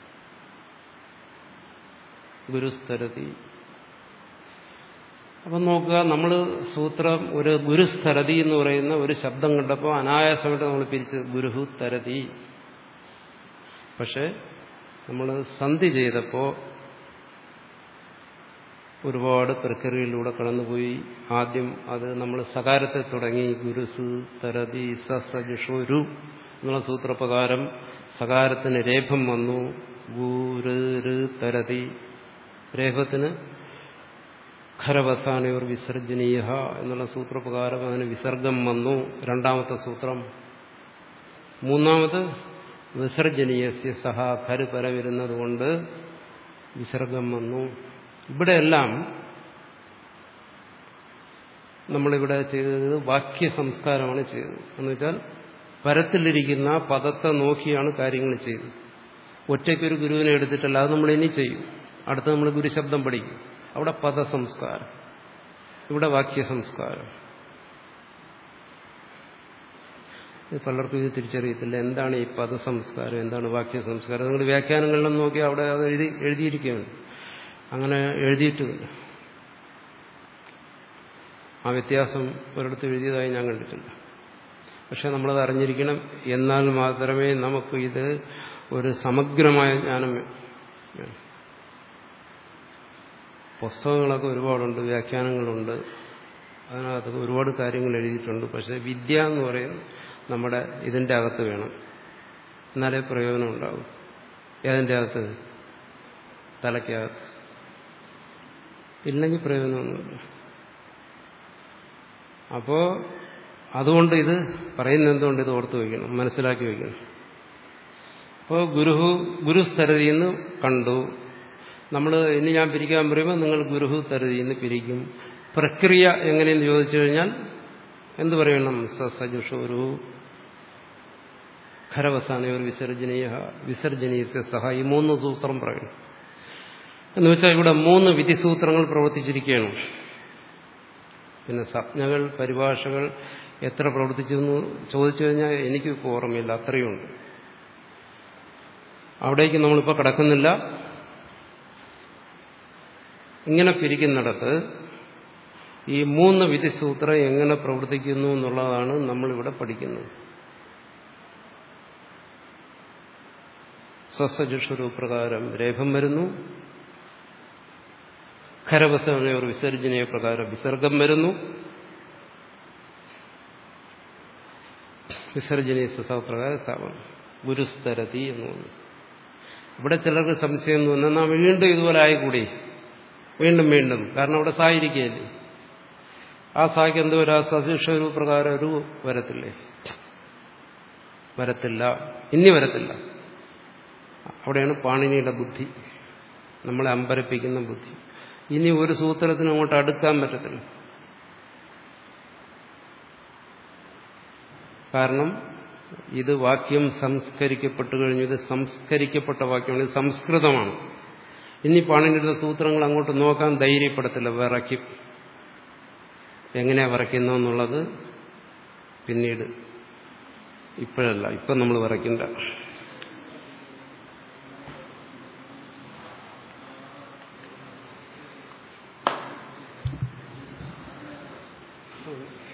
Speaker 1: ഗുരുസ്ഥരതി അപ്പം നോക്കുക നമ്മൾ സൂത്രം ഒരു ഗുരുസ്ഥരതി എന്ന് പറയുന്ന ഒരു ശബ്ദം കണ്ടപ്പോൾ അനായാസമായിട്ട് നമ്മൾ പിരിച്ച് ഗുരുഹു തരതി പക്ഷെ നമ്മൾ സന്ധി ചെയ്തപ്പോൾ ഒരുപാട് പ്രക്രിയയിലൂടെ കടന്നുപോയി ആദ്യം അത് നമ്മൾ സകാരത്തെ തുടങ്ങി ഗുരുസ് തരതി സജുഷോരു എന്നുള്ള സൂത്രപ്രകാരം സകാരത്തിന് രേഖം വന്നു ഗുരു തരതി രേഖത്തിന് ഖരവസാനയോർ വിസർജനീയ എന്നുള്ള സൂത്രപ്രകാരം അതിന് വിസർഗം വന്നു രണ്ടാമത്തെ സൂത്രം മൂന്നാമത് വിസർജനീയസ്യ സഹ ഖര് പര വരുന്നത് കൊണ്ട് വിസർഗം വന്നു ഇവിടെയെല്ലാം നമ്മളിവിടെ ചെയ്തത് വാക്യ സംസ്കാരമാണ് ചെയ്തത് എന്ന് വെച്ചാൽ പരത്തിലിരിക്കുന്ന പദത്തെ നോക്കിയാണ് കാര്യങ്ങൾ ചെയ്തത് ഒറ്റയ്ക്കൊരു ഗുരുവിനെ എടുത്തിട്ടല്ല അത് നമ്മൾ ഇനി ചെയ്യും അടുത്ത് നമ്മൾ ഗുരുശബ്ദം പഠിക്കും അവിടെ പദസംസ്കാരം ഇവിടെ വാക്യ സംസ്കാരം ഇത് പലർക്കും ഇത് തിരിച്ചറിയത്തില്ല എന്താണ് ഈ പദസംസ്കാരം എന്താണ് വാക്യ സംസ്കാരം നിങ്ങൾ വ്യാഖ്യാനങ്ങളിലും നോക്കി അവിടെ അത് എഴുതി എഴുതിയിരിക്കുകയാണ് അങ്ങനെ എഴുതിയിട്ടുമില്ല ആ വ്യത്യാസം ഒരിടത്ത് എഴുതിയതായി ഞാൻ കണ്ടിട്ടില്ല പക്ഷെ നമ്മളത് അറിഞ്ഞിരിക്കണം എന്നാൽ മാത്രമേ നമുക്ക് ഇത് ഒരു സമഗ്രമായ ജ്ഞാനം വേണം പുസ്തകങ്ങളൊക്കെ ഒരുപാടുണ്ട് വ്യാഖ്യാനങ്ങളുണ്ട് അതിനകത്തൊക്കെ ഒരുപാട് കാര്യങ്ങൾ എഴുതിയിട്ടുണ്ട് പക്ഷെ വിദ്യ എന്ന് പറയുന്നത് നമ്മുടെ ഇതിൻ്റെ അകത്ത് വേണം എന്നാലേ പ്രയോജനം ഉണ്ടാവും ഏതിൻ്റെ അകത്ത് തലയ്ക്കകത്ത് ഇല്ലെങ്കിൽ പ്രയോജനമൊന്നുമില്ല അപ്പോ അതുകൊണ്ട് ഇത് പറയുന്ന എന്തുകൊണ്ട് ഇത് ഓർത്തു വയ്ക്കണം മനസ്സിലാക്കി വയ്ക്കണം അപ്പോൾ ഗുരുഹു ഗുരുസ്ഥരതി എന്ന് കണ്ടു നമ്മൾ ഇനി ഞാൻ പിരിക്കാൻ പറയുമ്പോൾ നിങ്ങൾ ഗുരുഹു തരതി എന്ന് പിരിക്കും പ്രക്രിയ എങ്ങനെയെന്ന് ചോദിച്ചു കഴിഞ്ഞാൽ എന്ത് പറയണം സസജുഷോരു ഖരവസാനയോർ വിസർജനീയ വിസർജനീയ സഹ ഈ മൂന്ന് സൂത്രം പറയണം എന്ന് വെച്ചാൽ ഇവിടെ മൂന്ന് വിധിസൂത്രങ്ങൾ പ്രവർത്തിച്ചിരിക്കുകയാണ് പിന്നെ സംജ്ഞകൾ പരിഭാഷകൾ എത്ര പ്രവർത്തിച്ചു എന്ന് ചോദിച്ചു കഴിഞ്ഞാൽ എനിക്കിപ്പോൾ ഓർമ്മയില്ല അത്രയുണ്ട് അവിടേക്ക് നമ്മളിപ്പോൾ കിടക്കുന്നില്ല ഇങ്ങനെ പിരിക്കുന്നിടത്ത് ഈ മൂന്ന് വിധിസൂത്രം എങ്ങനെ പ്രവർത്തിക്കുന്നു എന്നുള്ളതാണ് നമ്മളിവിടെ പഠിക്കുന്നത് സസജുഷുരു പ്രകാരം രേഖം വരുന്നു ഖരവസനയോർ വിസർജനീയ പ്രകാരം വിസർഗം വരുന്നു വിസർജനീയ സസപ്രകാരം സാവം ഗുരുസ്തരതി എന്ന് പറഞ്ഞു ഇവിടെ ചിലർക്ക് സംശയം എന്ന് പറഞ്ഞാൽ നാം വീണ്ടും ഇതുപോലെ ആയിക്കൂടി വീണ്ടും വീണ്ടും കാരണം അവിടെ സായിരിക്കുകയല്ലേ ആ സായ്ക്ക് എന്തോ ഒരു സശിക്ഷ പ്രകാരം ഒരു വരത്തില്ലേ വരത്തില്ല ഇനി വരത്തില്ല അവിടെയാണ് പാണിനിയുടെ ബുദ്ധി നമ്മളെ അമ്പരപ്പിക്കുന്ന ബുദ്ധി ഇനി ഒരു സൂത്രത്തിന് അങ്ങോട്ട് അടുക്കാൻ പറ്റത്തില്ല കാരണം ഇത് വാക്യം സംസ്കരിക്കപ്പെട്ടു കഴിഞ്ഞു ഇത് സംസ്കരിക്കപ്പെട്ട വാക്യമാണ് ഇത് സംസ്കൃതമാണ് ഇനി പാണിനിയുടെ സൂത്രങ്ങൾ അങ്ങോട്ട് നോക്കാൻ ധൈര്യപ്പെടത്തില്ല വിറയ്ക്കും എങ്ങനെയാ വിറയ്ക്കുന്നു എന്നുള്ളത് പിന്നീട് ഇപ്പോഴല്ല ഇപ്പം നമ്മൾ വിറയ്ക്കണ്ട അടുത്തത്